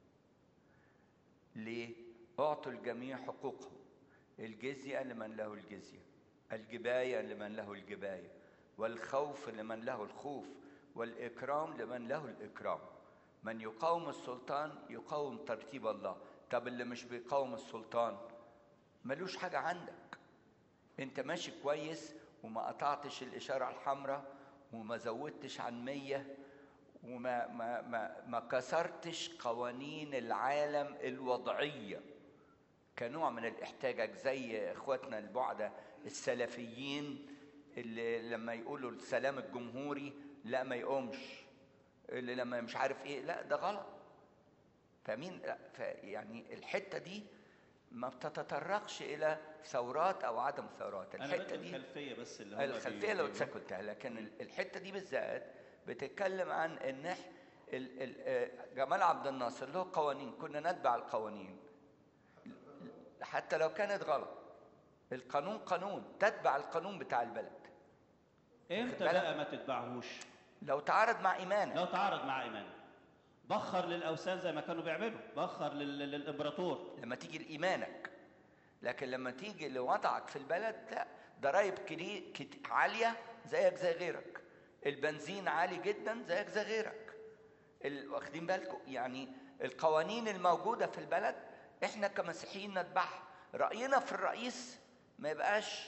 ليه اعطوا الجميع حقوقهم الجزيه لمن له الجزيه الجبايه لمن له الجبايه والخوف لمن له الخوف والاكرام لمن له الاكرام من يقاوم السلطان يقاوم ترتيب الله طب اللي مش بيقاوم السلطان ملوش حاجه عندك انت ماشي كويس وما قطعتش الاشاره الحمراء وما زودتش عن مية وما ما ما ما كسرتش قوانين العالم الوضعيه كنوع من الاحتجاج زي اخواتنا البعدة السلفيين اللي لما يقولوا السلام الجمهوري لا ما يقومش اللي لما مش عارف ايه لا ده غلط فمين لا ف يعني الحته دي ما بتتطرقش الى ثورات او عدم ثورات انا الحته بدي دي الخلفيه بس اللي هو الخلفيه لو اتسكتها لكن ال- الحته دي بالذات بتتكلم عن ان إح- ال- ال- آه، جمال عبد الناصر له قوانين كنا نتبع القوانين حتى لو كانت غلط القانون قانون تتبع القانون بتاع البلد امتى بالك؟ بقى ما تتبعهوش لو تعارض مع ايمانك لو تعارض مع ايمان بخر للاوثان زي ما كانوا بيعملوا بخر لل- للامبراطور لما تيجي لايمانك لكن لما تيجي لوضعك في البلد لا ضرايب كلي- كت- عاليه زيك زي غيرك البنزين عالي جدا زيك زي غيرك ال- واخدين بالكم يعني القوانين الموجوده في البلد احنا كمسيحيين نتبعها راينا في الرئيس ما يبقاش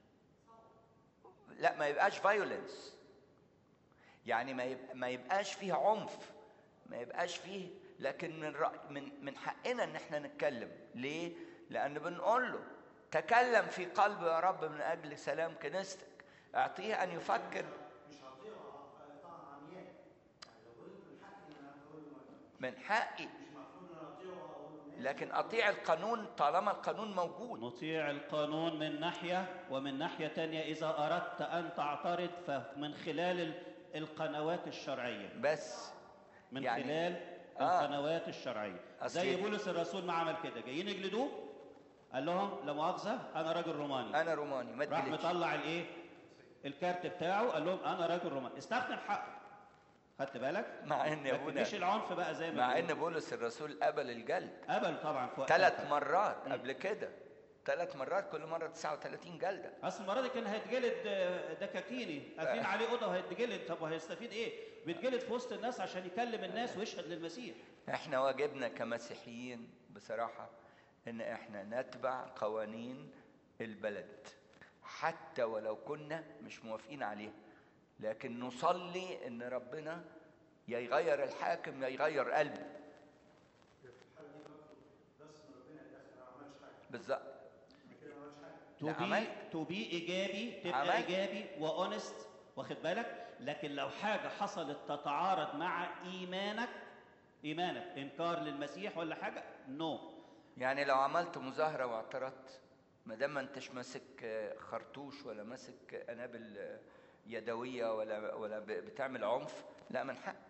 لا ما يبقاش فايولنس يعني ما يبقى ما يبقاش فيه عنف ما يبقاش فيه لكن من رأي من من حقنا ان احنا نتكلم ليه لان بنقول له تكلم في قلبي يا رب من اجل سلام كنيستك اعطيه ان يفكر مش هطيعه طاعة عمياء يعني لو قلت من حقي ان انا اقول له من حقي مش المفروض ان انا اطيعه واقول له ماشي لكن اطيع القانون طالما القانون موجود نطيع القانون من ناحية ومن ناحية تانية إذا أردت أن تعترض فمن خلال ال- القنوات الشرعية بس من يعني- خلال آه. القنوات الشرعية أصل- زي بولس الرسول ما عمل كده جايين يجلدوه قال لهم لا مؤاخذة أنا راجل روماني انا روماني ما راح تجلدش مطلع الإيه الكارت بتاعه قال لهم أنا راجل روماني استخدم حقه خدت بالك مع ان يا لكن ابونا مش العنف بقى زي ما مع بيقولوا. ان بولس الرسول قبل الجلد قبل طبعا في وقتها. ثلاث مرات قبل كده ثلاث مرات كل مره 39 جلده اصل المره دي كان هيتجلد آه، دكاكيني قافلين عليه اوضه وهيتجلد طب وهيستفيد ايه؟ بيتجلد في وسط الناس عشان يكلم الناس ويشهد للمسيح احنا واجبنا كمسيحيين بصراحة ان احنا نتبع قوانين البلد حتى ولو كنا مش موافقين عليها لكن نصلي ان ربنا يا يغير الحاكم يا يغير قلبه في الحالة دي برضه بس ان ربنا يتدخل ما عملش حاجة بالظبط كده ما عملش حاجة تو لا، بي عملت. تو بي ايجابي تبقى عملت. ايجابي واونست واخد بالك لكن لو حاجه حصلت تتعارض مع ايمانك ايمانك انكار للمسيح ولا حاجه نو يعني لو عملت مظاهرة واعترضت ما دام ما انتش ماسك آه، خرطوش ولا ماسك قنابل آه، يدوية ولا ولا ب- بتعمل عنف لا من حق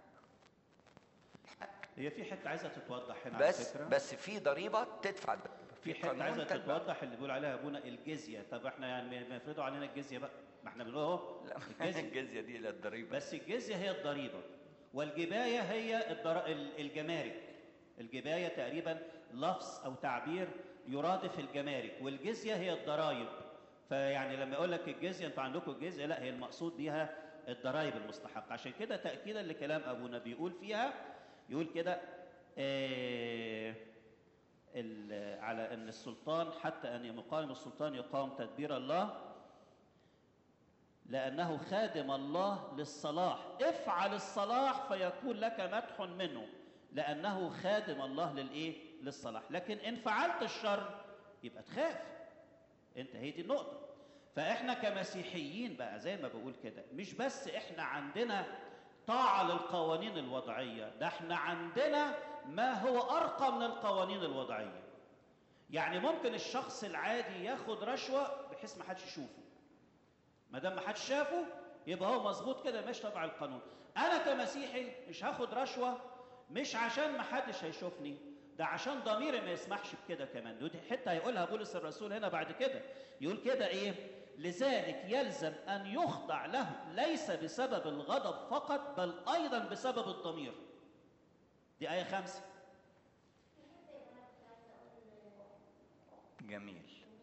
هي في حته عايزه تتوضح هنا على بس فكره بس في ضريبة تدفع الضريبة. في قانون حته عايزه تتبع. تتوضح اللي بيقول عليها ابونا الجزيه طب احنا يعني ما يفرضوا علينا الجزيه بقى ما احنا بنقول اهو لا الجزيه الجزية دي للضريبة بس الجزيه هي الضريبه والجبايه هي الضر... ال- الجمارك الجبايه تقريبا لفظ او تعبير يرادف الجمارك والجزيه هي الضرائب فيعني لما يقول لك الجزيه انتوا عندكم الجزيه لا هي المقصود بيها الضرائب المستحقه عشان كده تاكيدا لكلام ابونا بيقول فيها يقول كده آه ال- على ان السلطان حتى ان مقام السلطان يقام تدبير الله لانه خادم الله للصلاح افعل الصلاح فيكون لك مدح منه لانه خادم الله للايه للصلاح لكن ان فعلت الشر يبقى تخاف انت هي دي النقطه فاحنا كمسيحيين بقى زي ما بقول كده مش بس احنا عندنا طاعه للقوانين الوضعيه ده احنا عندنا ما هو ارقى من القوانين الوضعيه يعني ممكن الشخص العادي ياخد رشوه بحيث ما حدش يشوفه ما دام ما حدش شافه يبقى هو مظبوط كده ماشي تبع القانون انا كمسيحي مش هاخد رشوه مش عشان ما حدش هيشوفني ده عشان ضميري ما يسمحش بكده كمان ودي حته هيقولها بولس الرسول هنا بعد كده يقول كده ايه لذلك يلزم ان يخضع له ليس بسبب الغضب فقط بل ايضا بسبب الضمير دي ايه خمسه جميل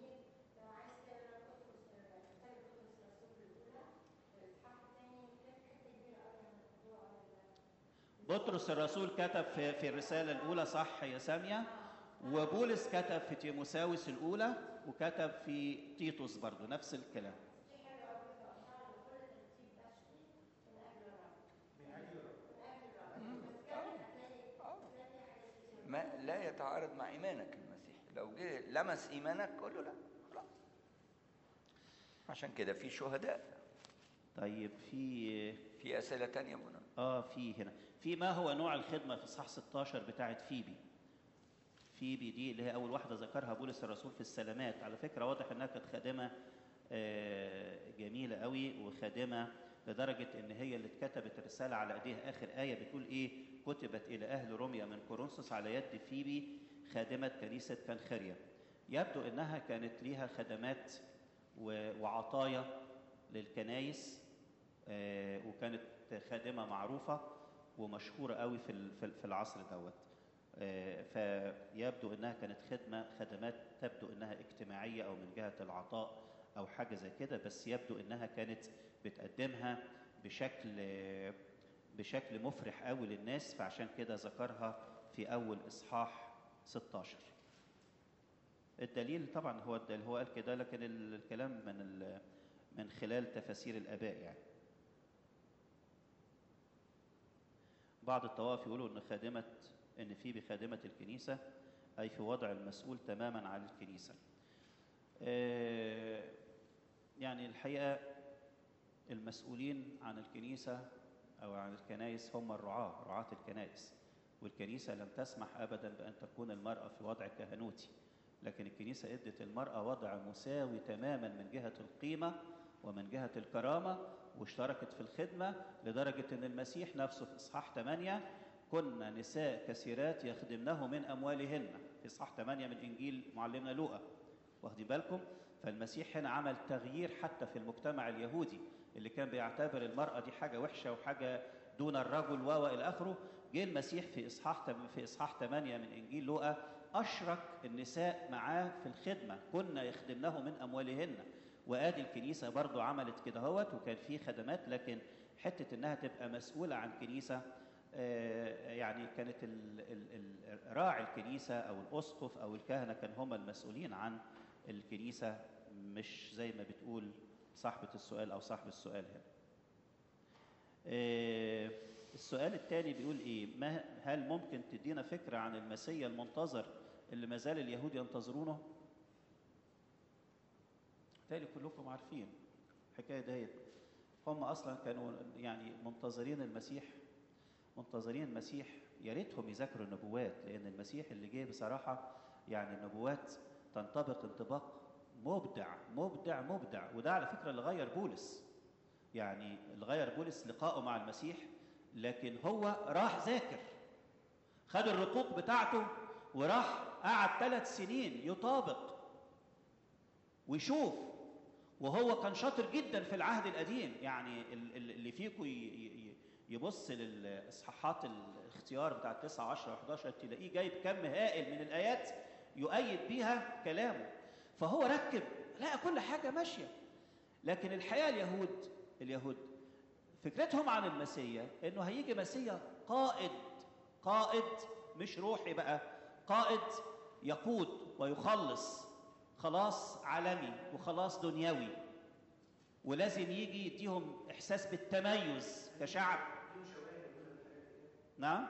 بطرس الرسول كتب في, في الرسالة الأولى صح يا سامية وبولس كتب في تيموساوس الأولى وكتب في تيتوس برضو نفس الكلام ما لا يتعارض مع ايمانك المسيحي لو جه لمس ايمانك قول له لا خلاص عشان كده في شهداء طيب في في اسئله تانية يا منى اه في هنا في ما هو نوع الخدمة في اصحاح 16 بتاعت فيبي فيبي دي اللي هي أول واحدة ذكرها بولس الرسول في السلامات على فكرة واضح إنها كانت خادمة آه، جميلة قوي وخادمة لدرجة إن هي اللي اتكتبت الرسالة على إيديها آخر آية بتقول إيه كتبت إلى أهل روميا من كورنثوس على يد فيبي خادمة كنيسة كنخرية يبدو إنها كانت ليها خدمات و- وعطايا للكنايس آه، وكانت خادمة معروفة ومشهورة قوي في ال- في ال- في العصر دوت آه، فيبدو انها كانت خدمه خدمات تبدو انها اجتماعيه او من جهه العطاء او حاجه زي كده بس يبدو انها كانت بتقدمها بشكل بشكل مفرح قوي للناس فعشان كده ذكرها في اول اصحاح 16 الدليل طبعا هو الدليل هو قال كده لكن ال- الكلام من ال- من خلال تفاسير الاباء يعني بعض الطوائف يقولوا ان خادمه ان في بخادمه الكنيسه اي في وضع المسؤول تماما عن الكنيسه آه، يعني الحقيقه المسؤولين عن الكنيسه او عن الكنائس هم الرعاه رعاه الكنائس والكنيسه لم تسمح ابدا بان تكون المراه في وضع كهنوتي لكن الكنيسه ادت المراه وضع مساوي تماما من جهه القيمه ومن جهه الكرامه واشتركت في الخدمه لدرجه ان المسيح نفسه في اصحاح 8 كنا نساء كثيرات يخدمنه من اموالهن في اصحاح 8 من انجيل معلمنا لوقا واخدين بالكم فالمسيح هنا عمل تغيير حتى في المجتمع اليهودي اللي كان بيعتبر المرأة دي حاجة وحشة وحاجة دون الرجل و إلى آخره جه المسيح في إصحاح تم- في إصحاح 8 من إنجيل لوقا أشرك النساء معاه في الخدمة كنا يخدمنه من أموالهن وآدي الكنيسة برضو عملت كده هوت وكان في خدمات لكن حتة إنها تبقى مسؤولة عن كنيسة آه، يعني كانت ال- ال- ال- راعي الكنيسة أو الأسقف أو الكهنة كان هم المسؤولين عن الكنيسة مش زي ما بتقول صاحبة السؤال أو صاحب السؤال هنا آه، السؤال الثاني بيقول إيه ما هل ممكن تدينا فكرة عن المسيا المنتظر اللي ما زال اليهود ينتظرونه بالتالي كلكم عارفين الحكاية ديت هم أصلا كانوا يعني منتظرين المسيح منتظرين المسيح يا ريتهم يذاكروا النبوات لأن المسيح اللي جه بصراحة يعني النبوات تنطبق انطباق مبدع مبدع مبدع وده على فكرة اللي غير بولس يعني اللي غير بولس لقائه مع المسيح لكن هو راح ذاكر خد الرقوق بتاعته وراح قعد ثلاث سنين يطابق ويشوف وهو كان شاطر جدا في العهد القديم يعني ال- ال- اللي فيكم ي- ي- يبص للاصحاحات الاختيار بتاع 9 10 11 تلاقيه جايب كم هائل من الايات يؤيد بيها كلامه فهو ركب لقى كل حاجه ماشيه لكن الحقيقه اليهود اليهود فكرتهم عن المسيا انه هيجي مسيا قائد قائد مش روحي بقى قائد يقود ويخلص خلاص عالمي وخلاص دنيوي ولازم يجي يديهم احساس بالتميز كشعب نعم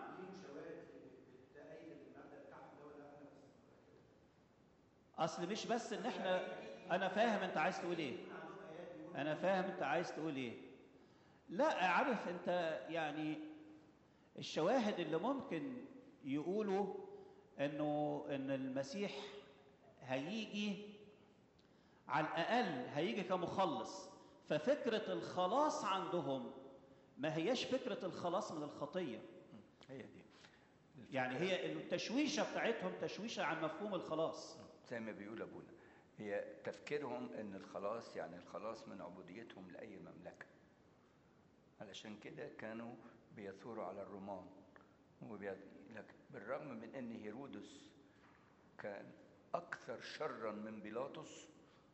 اصل مش بس ان احنا انا فاهم انت عايز تقول ايه انا فاهم انت عايز تقول ايه لا عارف انت يعني الشواهد اللي ممكن يقولوا انه ان المسيح هيجي على الاقل هيجي كمخلص ففكره الخلاص عندهم ما هياش فكره الخلاص من الخطيه هي دي يعني هي التشويشه بتاعتهم تشويشه عن مفهوم الخلاص زي ما بيقول ابونا هي تفكيرهم ان الخلاص يعني الخلاص من عبوديتهم لاي مملكه علشان كده كانوا بيثوروا على الرومان وبيد... لكن بالرغم من ان هيرودس كان اكثر شرا من بيلاطس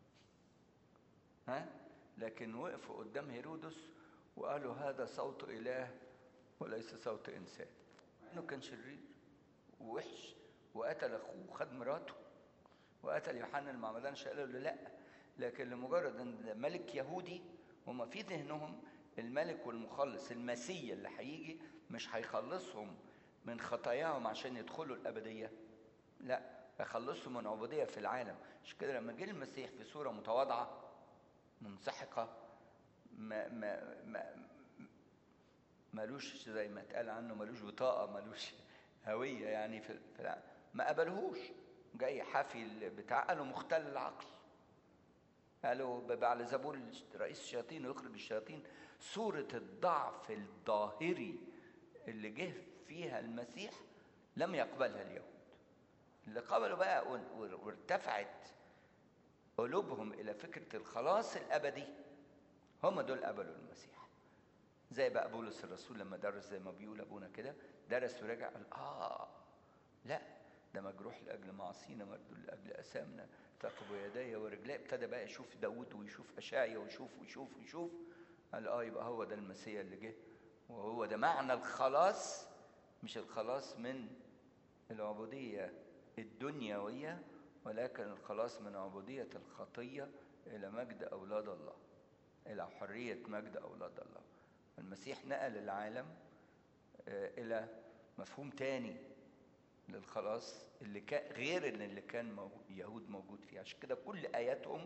ها لكن وقفوا قدام هيرودس وقالوا هذا صوت اله وليس صوت انسان انه كان شرير ووحش وقتل اخوه وخد مراته وقتل يوحنا المعمدان قالوا له لا لكن لمجرد ان ملك يهودي هما في ذهنهم الملك والمخلص المسيا اللي هيجي مش هيخلصهم من خطاياهم عشان يدخلوا الابديه لا هيخلصهم من عبوديه في العالم مش كده لما جه المسيح في صوره متواضعه منسحقه ما ما ما ملوش زي ما اتقال عنه ملوش بطاقه ملوش هويه يعني في في العالم. ما قبلهوش جاي حافي بتاع قالوا مختل العقل قالوا ببعل زبول رئيس الشياطين ويخرج الشياطين صورة الضعف الظاهري اللي جه فيها المسيح لم يقبلها اليهود اللي قبلوا بقى وارتفعت قلوبهم إلى فكرة الخلاص الأبدي هم دول قبلوا المسيح زي بقى بولس الرسول لما درس زي ما بيقول أبونا كده درس ورجع قال آه لا ده مجروح لاجل معاصينا مردود لاجل اثامنا ثقب يدي ورجلي ابتدى بقى يشوف داوود ويشوف اشعيا ويشوف ويشوف ويشوف قال اه يبقى هو ده المسيح اللي جه وهو ده معنى الخلاص مش الخلاص من العبوديه الدنيويه ولكن الخلاص من عبوديه الخطيه الى مجد اولاد الله الى حريه مجد اولاد الله المسيح نقل العالم الى مفهوم تاني للخلاص اللي كان غير اللي, اللي كان موجود يهود موجود فيه عشان كده كل اياتهم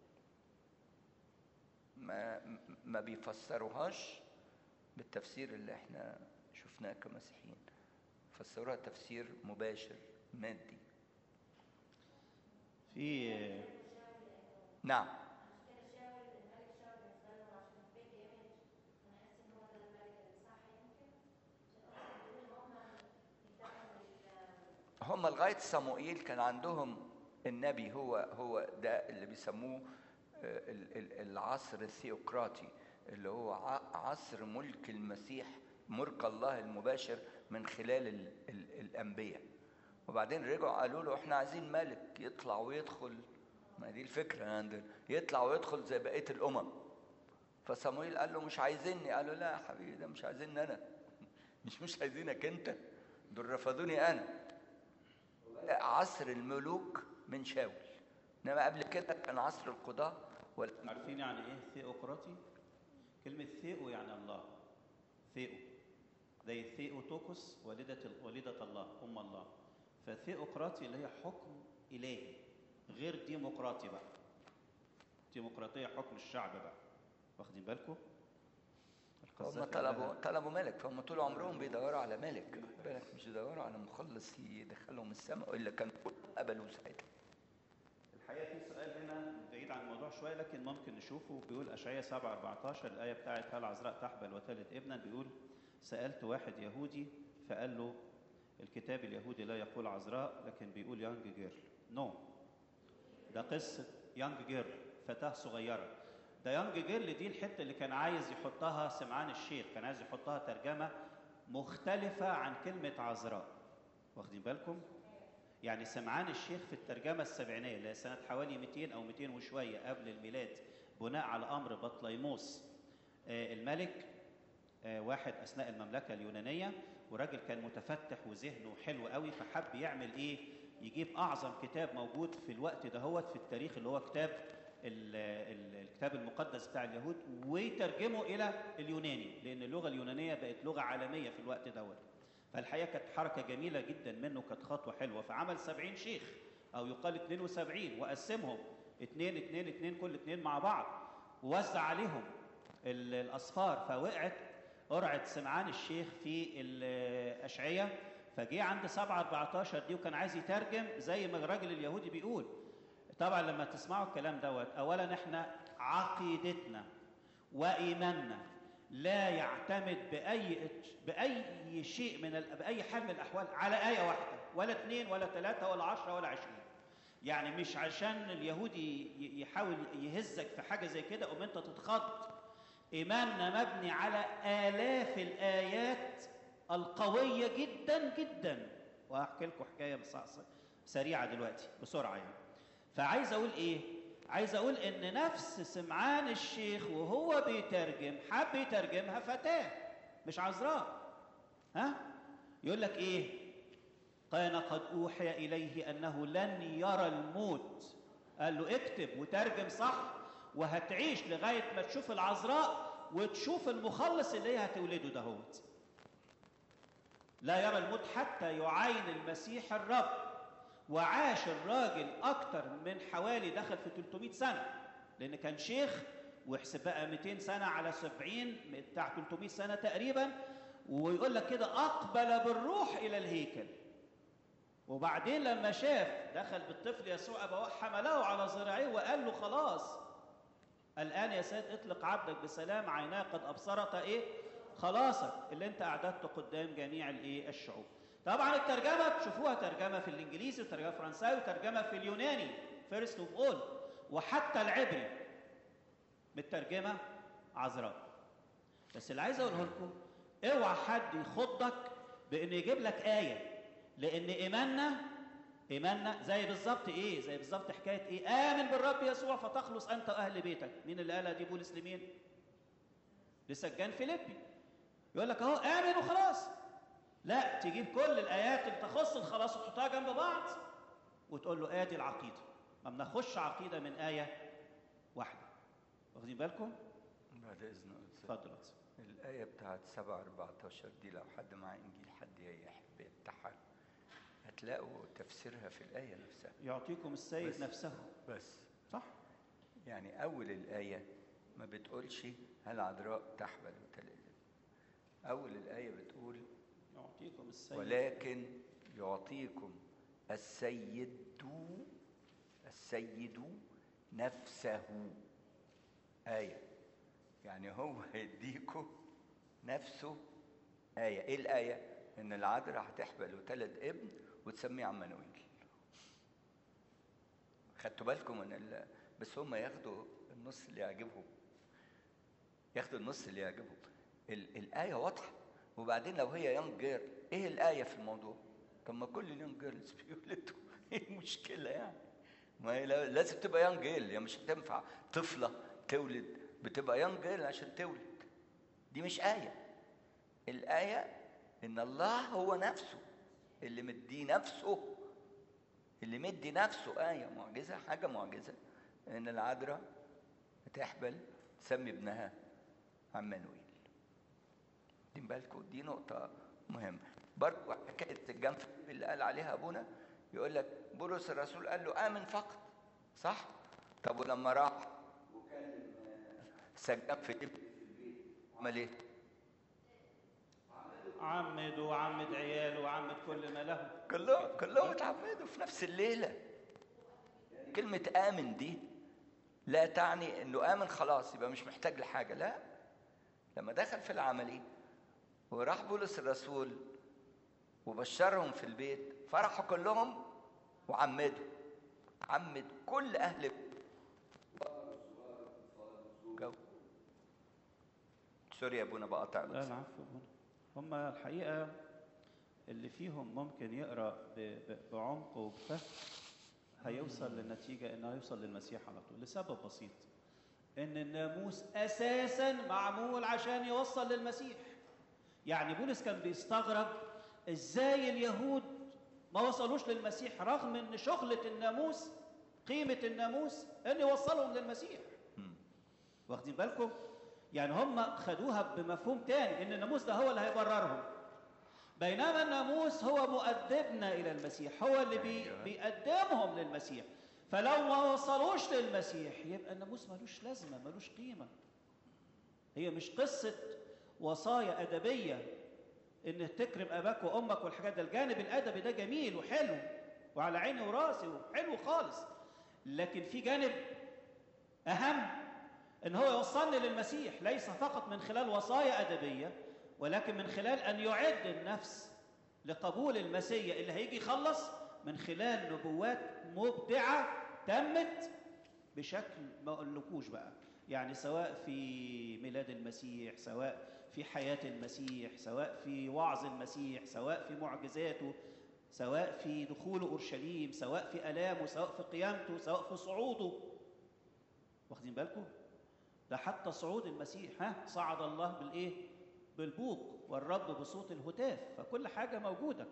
ما ما بيفسروهاش بالتفسير اللي احنا شفناه كمسيحيين فسروها تفسير مباشر مادي في نعم هم لغايه صموئيل كان عندهم النبي هو هو ده اللي بيسموه العصر الثيوقراطي اللي هو عصر ملك المسيح ملك الله المباشر من خلال ال ال الانبياء وبعدين رجعوا قالوا له احنا عايزين ملك يطلع ويدخل ما دي الفكره عندنا يطلع ويدخل زي بقيه الامم فصموئيل قال له مش عايزيني قال له لا يا حبيبي ده مش عايزيني انا مش مش عايزينك انت دول رفضوني انا عصر الملوك من شاول انما قبل كده كان عصر القضاة وال... عارفين يعني ايه ثيوقراطي كلمة ثيو يعني الله ثيو زي ثيو توكس والدة والدة الله أم الله فثيوقراطي اللي هي حكم إلهي غير ديمقراطي بقى ديمقراطية حكم الشعب بقى واخدين بالكم؟ هم طلبوا طلبوا ملك فهم طول عمرهم بيدوروا على ملك بالك مش بيدوروا على مخلص يدخلهم السماء والا كان قبلوا ساعتها الحقيقه في سؤال هنا بعيد عن الموضوع شويه لكن ممكن نشوفه بيقول اشعياء 7 14 الايه بتاعت هل عذراء تحبل وتلد ابنا بيقول سالت واحد يهودي فقال له الكتاب اليهودي لا يقول عذراء لكن بيقول يانج جيرل نو no. ده قصه يانج جيرل فتاه صغيره ده يانج جيرل دي الحته اللي كان عايز يحطها سمعان الشيخ كان عايز يحطها ترجمه مختلفه عن كلمه عذراء واخدين بالكم يعني سمعان الشيخ في الترجمه السبعينيه اللي هي سنه حوالي 200 او 200 وشويه قبل الميلاد بناء على امر بطليموس الملك واحد اثناء المملكه اليونانيه وراجل كان متفتح وذهنه حلو قوي فحب يعمل ايه يجيب اعظم كتاب موجود في الوقت دهوت في التاريخ اللي هو كتاب ال- ال- الكتاب المقدس بتاع اليهود ويترجمه الى اليوناني لان اللغه اليونانيه بقت لغه عالميه في الوقت دوت فالحقيقه كانت حركه جميله جدا منه كانت خطوه حلوه فعمل 70 شيخ او يقال 72 وقسمهم اثنين اثنين اثنين كل اثنين مع بعض ووزع عليهم ال- الاصفار فوقعت قرعه سمعان الشيخ في الاشعيه فجه عند 7 14 دي وكان عايز يترجم زي ما الراجل اليهودي بيقول طبعا لما تسمعوا الكلام دوت اولا احنا عقيدتنا وايماننا لا يعتمد باي باي شيء من ال- باي حال من الاحوال على ايه واحده ولا اثنين ولا ثلاثه ولا عشره ولا عشرين يعني مش عشان اليهودي ي- يحاول يهزك في حاجه زي كده قوم انت تتخض ايماننا مبني على الاف الايات القويه جدا جدا وهحكي لكم حكايه بس سريعه دلوقتي بسرعه يعني فعايز اقول ايه عايز اقول ان نفس سمعان الشيخ وهو بيترجم حب يترجمها فتاه مش عذراء ها يقول لك ايه كان قد اوحي اليه انه لن يرى الموت قال له اكتب وترجم صح وهتعيش لغايه ما تشوف العذراء وتشوف المخلص اللي هي هتولده دهوت لا يرى الموت حتى يعاين المسيح الرب وعاش الراجل اكتر من حوالي دخل في 300 سنه لان كان شيخ واحسب بقى 200 سنه على 70 بتاع 300 سنه تقريبا ويقول لك كده اقبل بالروح الى الهيكل وبعدين لما شاف دخل بالطفل يسوع ابواه حمله على ذراعيه وقال له خلاص الان يا سيد اطلق عبدك بسلام عيناه قد ابصرت ايه خلاصك اللي انت اعددته قدام جميع الايه الشعوب طبعا الترجمه تشوفوها ترجمه في الانجليزي وترجمه فرنساوي وترجمه في اليوناني فيرست اوف اول وحتى العبري مترجمه عذراء بس اللي عايز اقوله لكم اوعى حد يخضك بانه يجيب لك ايه لان ايماننا ايماننا زي بالظبط ايه زي بالظبط حكايه ايه امن بالرب يسوع فتخلص انت واهل بيتك مين اللي قالها دي بولس لمين لسجان فيليبي يقول لك اهو امن وخلاص لا تجيب كل الايات اللي تخص الخلاص وتحطها جنب بعض وتقول له ادي العقيده ما بناخش عقيده من ايه واحده واخدين بالكم بعد اذن أستاذ. اتفضل يا أستاذ. الآية بتاعت 7 14 دي لو حد معاه إنجيل حد يحب يفتحها هتلاقوا تفسيرها في الآية نفسها يعطيكم السيد بس. نفسه بس صح يعني أول الآية ما بتقولش هل عذراء تحبل وتلد أول الآية بتقول يعطيكم السيد ولكن يعطيكم السيد السيد نفسه آية يعني هو هيديكوا نفسه آية إيه الآية؟ إن العذراء هتحبل وتلد ابن وتسميه عمانويل خدتوا بالكم من ال... بس هم ياخدوا النص اللي يعجبهم ياخدوا النص اللي يعجبهم ال... الآية واضحة وبعدين لو هي يونج جيرل إيه الآية في الموضوع؟ طب ما كل اليونج جيرلز بيولدوا إيه المشكلة يعني؟ ما هي لا- لازم تبقى يونج جيرل يعني مش هتنفع طفلة تولد بتبقى يونج جيرل عشان تولد دي مش آية الآية إن الله هو نفسه اللي مدي نفسه اللي مدي نفسه آية معجزة حاجة معجزة إن العذراء تحبل تسمي ابنها عمانويل واخدين بالكم دي نقطة مهمة برضه حكاية الجنف اللي قال عليها أبونا يقول لك بولس الرسول قال له آمن فقط صح؟ طب ولما راح وكان سجان في البيت عمل إيه؟ عمد وعمد عياله وعمد كل ما له كلهم كلهم اتعمدوا في نفس الليله كلمه امن دي لا تعني انه امن خلاص يبقى مش محتاج لحاجه لا لما دخل في العملي وراح بولس الرسول وبشرهم في البيت فرحوا كلهم وعمدوا عمد كل اهل جو سوري يا ابونا بقطع لا بس العفو يا ابونا هم الحقيقه اللي فيهم ممكن يقرا ب- ب- بعمق وبفهم هيوصل للنتيجه انه هيوصل للمسيح على طول لسبب بسيط ان الناموس اساسا معمول عشان يوصل للمسيح يعني بولس كان بيستغرب ازاي اليهود ما وصلوش للمسيح رغم ان شغلة الناموس قيمة الناموس ان يوصلهم للمسيح مم. واخدين بالكم يعني هم خدوها بمفهوم تاني ان الناموس ده هو اللي هيبررهم بينما الناموس هو مؤدبنا الى المسيح هو اللي بي أيوة. بيقدمهم للمسيح فلو ما وصلوش للمسيح يبقى الناموس ملوش لازمه ملوش قيمه هي مش قصه وصايا ادبيه ان تكرم اباك وامك والحاجات ده الجانب الادبي ده جميل وحلو وعلى عيني وراسي وحلو خالص لكن في جانب اهم ان هو يوصلني للمسيح ليس فقط من خلال وصايا ادبيه ولكن من خلال ان يعد النفس لقبول المسيح اللي هيجي يخلص من خلال نبوات مبدعه تمت بشكل ما اقولكوش بقى يعني سواء في ميلاد المسيح سواء في حياه المسيح سواء في وعظ المسيح سواء في معجزاته سواء في دخوله اورشليم سواء في الامه سواء في قيامته سواء في صعوده واخدين بالكم ده حتى صعود المسيح ها صعد الله بالايه بالبوق والرب بصوت الهتاف فكل حاجه موجوده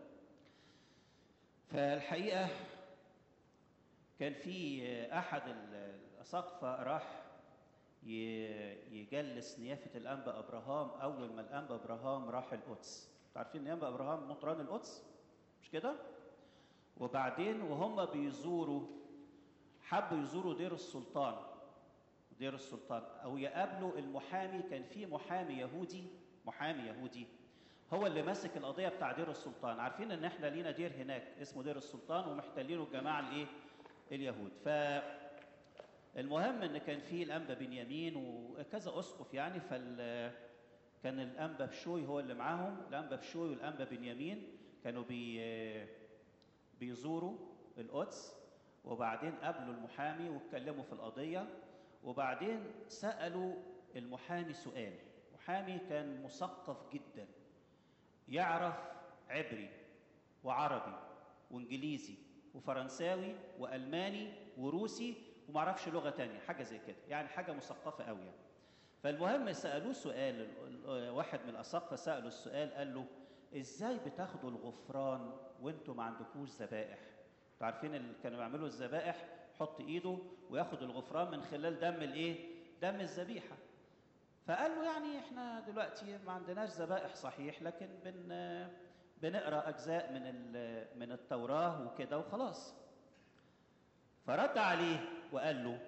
فالحقيقه كان في احد الاساقفه راح ي- يجلس نيافه الانبا ابراهام اول ما الانبا ابراهام راح القدس انتوا عارفين ان الانبا ابراهام مطران القدس مش كده وبعدين وهم بيزوروا حبوا يزوروا دير السلطان دير السلطان او يقابلوا المحامي كان في محامي يهودي محامي يهودي هو اللي ماسك القضيه بتاع دير السلطان عارفين ان احنا لينا دير هناك اسمه دير السلطان ومحتلينه الجماعه الايه اليهود ف المهم ان كان في الانبا بنيامين وكذا اسقف يعني فال كان الانبا بشوي هو اللي معاهم الانبا بشوي والانبا بنيامين كانوا بي بيزوروا القدس وبعدين قابلوا المحامي واتكلموا في القضيه وبعدين سالوا المحامي سؤال محامي كان مثقف جدا يعرف عبري وعربي وانجليزي وفرنساوي والماني وروسي ومعرفش لغه تانية حاجه زي كده يعني حاجه مثقفه قوي يعني فالمهم سالوه سؤال ال- ال- واحد من الاساقفه ساله السؤال قال له ازاي بتاخدوا الغفران وانتوا ما عندكوش ذبائح انتوا عارفين اللي كانوا بيعملوا الذبائح يحط ايده وياخد الغفران من خلال دم الايه دم الذبيحه فقال له يعني احنا دلوقتي ما عندناش ذبائح صحيح لكن بن بنقرا اجزاء من ال- من التوراه وكده وخلاص فرد عليه وقال له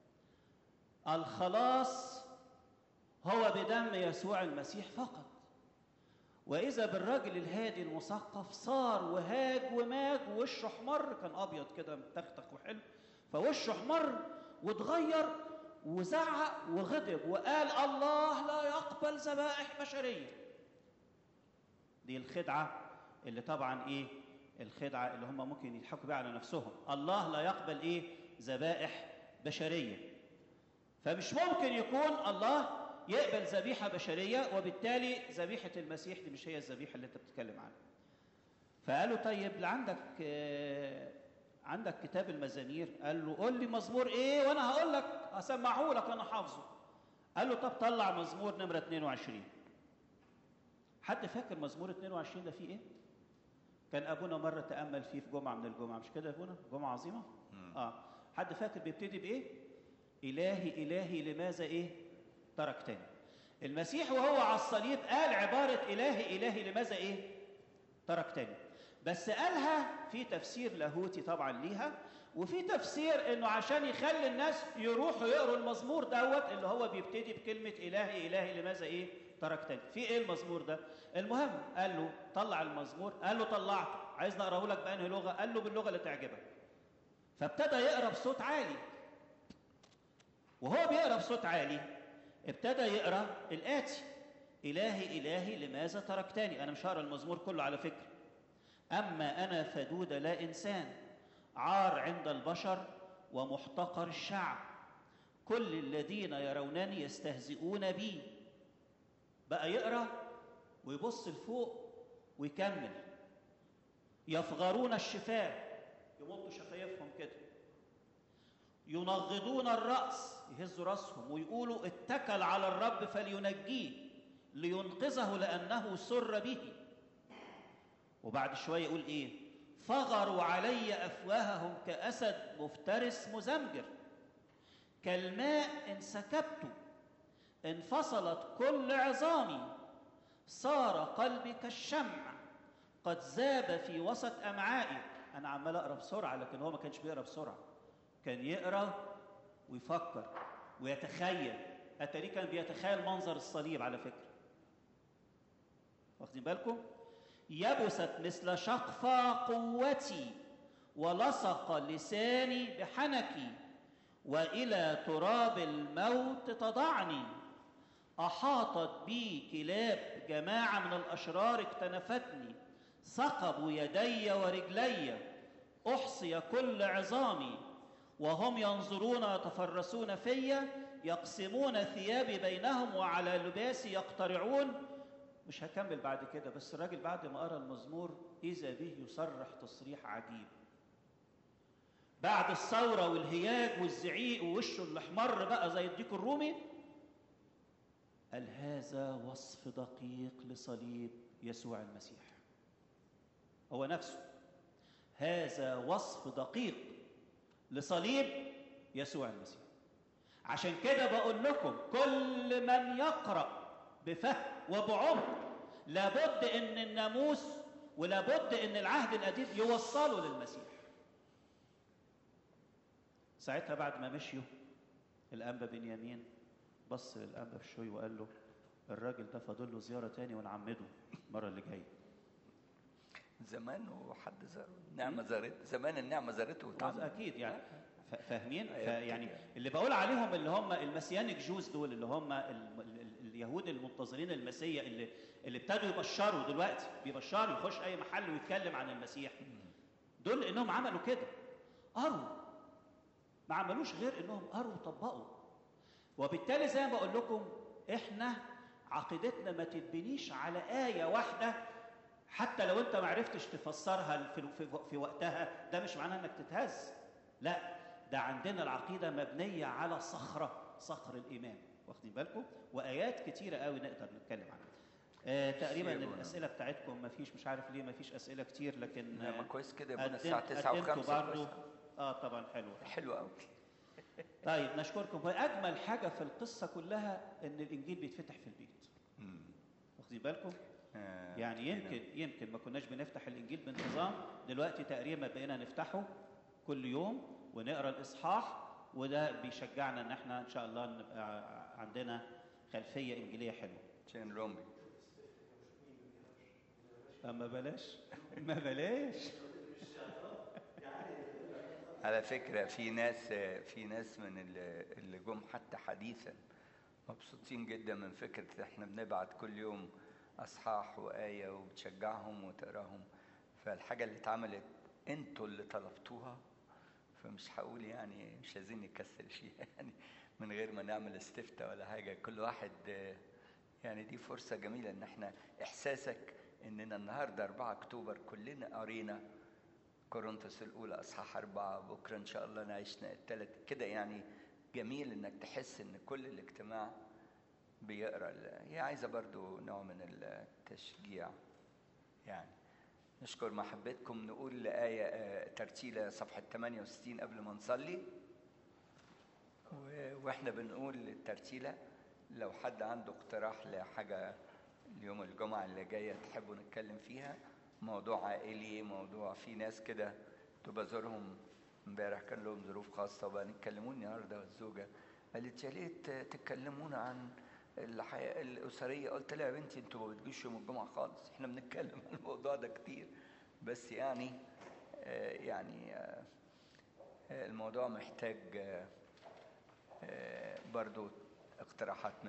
الخلاص هو بدم يسوع المسيح فقط واذا بالراجل الهادي المثقف صار وهاج وماج ووشه احمر كان ابيض كده متختخ وحلو فوشه احمر واتغير وزعق وغضب وقال الله لا يقبل ذبائح بشريه دي الخدعه اللي طبعا ايه الخدعه اللي هم ممكن يضحكوا بيها على نفسهم الله لا يقبل ايه ذبائح بشريه فمش ممكن يكون الله يقبل ذبيحه بشريه وبالتالي ذبيحه المسيح دي مش هي الذبيحه اللي انت بتتكلم عنها فقالوا طيب عندك آه، عندك كتاب المزامير قال له قول لي مزمور ايه وانا هقول لك هسمعه لك انا حافظه قال له طب طلع مزمور نمره 22 حد فاكر مزمور 22 ده فيه ايه كان ابونا مره تامل فيه في جمعه من الجمعه مش كده يا ابونا جمعه عظيمه اه حد فاكر بيبتدي بايه الهي الهي لماذا ايه تركتني المسيح وهو على الصليب قال عباره الهي الهي لماذا ايه تركتني بس قالها في تفسير لاهوتي طبعا ليها وفي تفسير انه عشان يخلي الناس يروحوا يقروا المزمور دوت اللي هو بيبتدي بكلمه الهي الهي لماذا ايه تركتني في ايه المزمور ده المهم قال له طلع المزمور قال له طلعته عايز نقراه لك بانهي لغه قال له باللغه اللي تعجبك فابتدى يقرا بصوت عالي وهو بيقرا بصوت عالي ابتدى يقرا الاتي الهي الهي لماذا تركتني انا مش هقرا المزمور كله على فكره اما انا فدود لا انسان عار عند البشر ومحتقر الشعب كل الذين يرونني يستهزئون بي بقى يقرا ويبص لفوق ويكمل يفغرون الشفاه يمطوا شفايفهم كده ينغضون الراس يهزوا راسهم ويقولوا اتكل على الرب فلينجيه لينقذه لأنه سر به وبعد شوية يقول إيه فغروا علي أفواههم كأسد مفترس مزمجر كالماء انسكبت انفصلت كل عظامي صار قلبي كالشمع قد ذاب في وسط أمعائي أنا عمال أقرأ بسرعة لكن هو ما كانش بيقرأ بسرعة كان يقرأ ويفكر ويتخيل أتاري كان بيتخيل منظر الصليب على فكرة واخدين بالكم يبست مثل شقفة قوتي ولصق لساني بحنكي وإلى تراب الموت تضعني أحاطت بي كلاب جماعة من الأشرار اكتنفتني ثقبوا يدي ورجلي أحصي كل عظامي وهم ينظرون يتفرسون في يقسمون ثيابي بينهم وعلى لباسي يقترعون مش هكمل بعد كده بس الراجل بعد ما قرا المزمور اذا به يصرح تصريح عجيب بعد الثوره والهياج والزعيق ووشه اللي احمر بقى زي الديك الرومي قال هذا وصف دقيق لصليب يسوع المسيح هو نفسه هذا وصف دقيق لصليب يسوع المسيح عشان كده بقول لكم كل من يقرأ بفهم وبعمق لابد ان الناموس ولابد ان العهد القديم يوصله للمسيح ساعتها بعد ما مشيوا الانبا بنيامين بص للانبا بشوي وقال له الراجل ده فاضل له زياره تاني ونعمده المره اللي جايه زمان وحد زاره النعمه زارت زمان النعمه زارته وتعمل اكيد يعني ف- فاهمين أيوة فيعني كده. اللي بقول عليهم اللي هم المسيانيك جوز دول اللي هم ال- ال- ال- اليهود المنتظرين المسيا اللي اللي ابتدوا يبشروا دلوقتي بيبشروا يخش اي محل ويتكلم عن المسيح دول انهم عملوا كده قروا ما عملوش غير انهم قروا وطبقوا وبالتالي زي ما بقول لكم احنا عقيدتنا ما تتبنيش على آية واحدة حتى لو انت ما عرفتش تفسرها في, في, في وقتها ده مش معناه انك تتهز لا ده عندنا العقيدة مبنية على صخرة صخر الإيمان واخدين بالكم وآيات كتيرة قوي نقدر نتكلم عنها آه تقريبا كتير ونعم. الأسئلة بتاعتكم ما فيش مش عارف ليه ما فيش أسئلة كتير لكن لا، ما آه، كويس كده يبقى قدم- الساعه 9 قدمتوا و5 برضو اه طبعا حلو حلو قوي طيب نشكركم واجمل حاجه في القصه كلها ان الانجيل بيتفتح في البيت واخدين بالكم يعني يمكن يمكن ما كناش بنفتح الانجيل بانتظام دلوقتي تقريبا بقينا نفتحه كل يوم ونقرا الاصحاح وده بيشجعنا ان احنا ان شاء الله نبقى عندنا خلفيه انجيليه حلوه جين رومي اما بلاش ما بلاش على فكرة في ناس في ناس من اللي اللي جم حتى حديثا مبسوطين جدا من فكرة احنا بنبعت كل يوم أصحاح وآية وبتشجعهم وتقراهم فالحاجة اللي اتعملت انتوا اللي طلبتوها فمش هقول يعني مش عايزين نكسل فيها يعني من غير ما نعمل استفتاء ولا حاجة كل واحد آه، يعني دي فرصة جميلة ان احنا احساسك اننا النهاردة 4 اكتوبر كلنا قرينا كورنثوس الأولى أصحاح أربعة بكرة إن شاء الله نعيشنا الثلاث كده يعني جميل إنك تحس إن كل الاجتماع بيقرا ال- هي عايزة برضو نوع من التشجيع يعني نشكر محبتكم نقول آية آه، ترتيلة صفحة 68 قبل ما نصلي و- واحنا بنقول الترتيلة لو حد عنده اقتراح لحاجة اليوم الجمعة اللي جاية تحبوا نتكلم فيها موضوع عائلي موضوع في ناس كده كنت بزورهم امبارح كان لهم ظروف خاصة وبقى نتكلموا النهاردة الزوجة قالت يا ريت تكلمونا عن الحياة الأسرية قلت لها يا بنتي انتوا ما بتجوش يوم الجمعة خالص احنا بنتكلم عن الموضوع ده كتير بس يعني آه، يعني آه، آه، الموضوع محتاج آه، آه، برضو اقتراحات من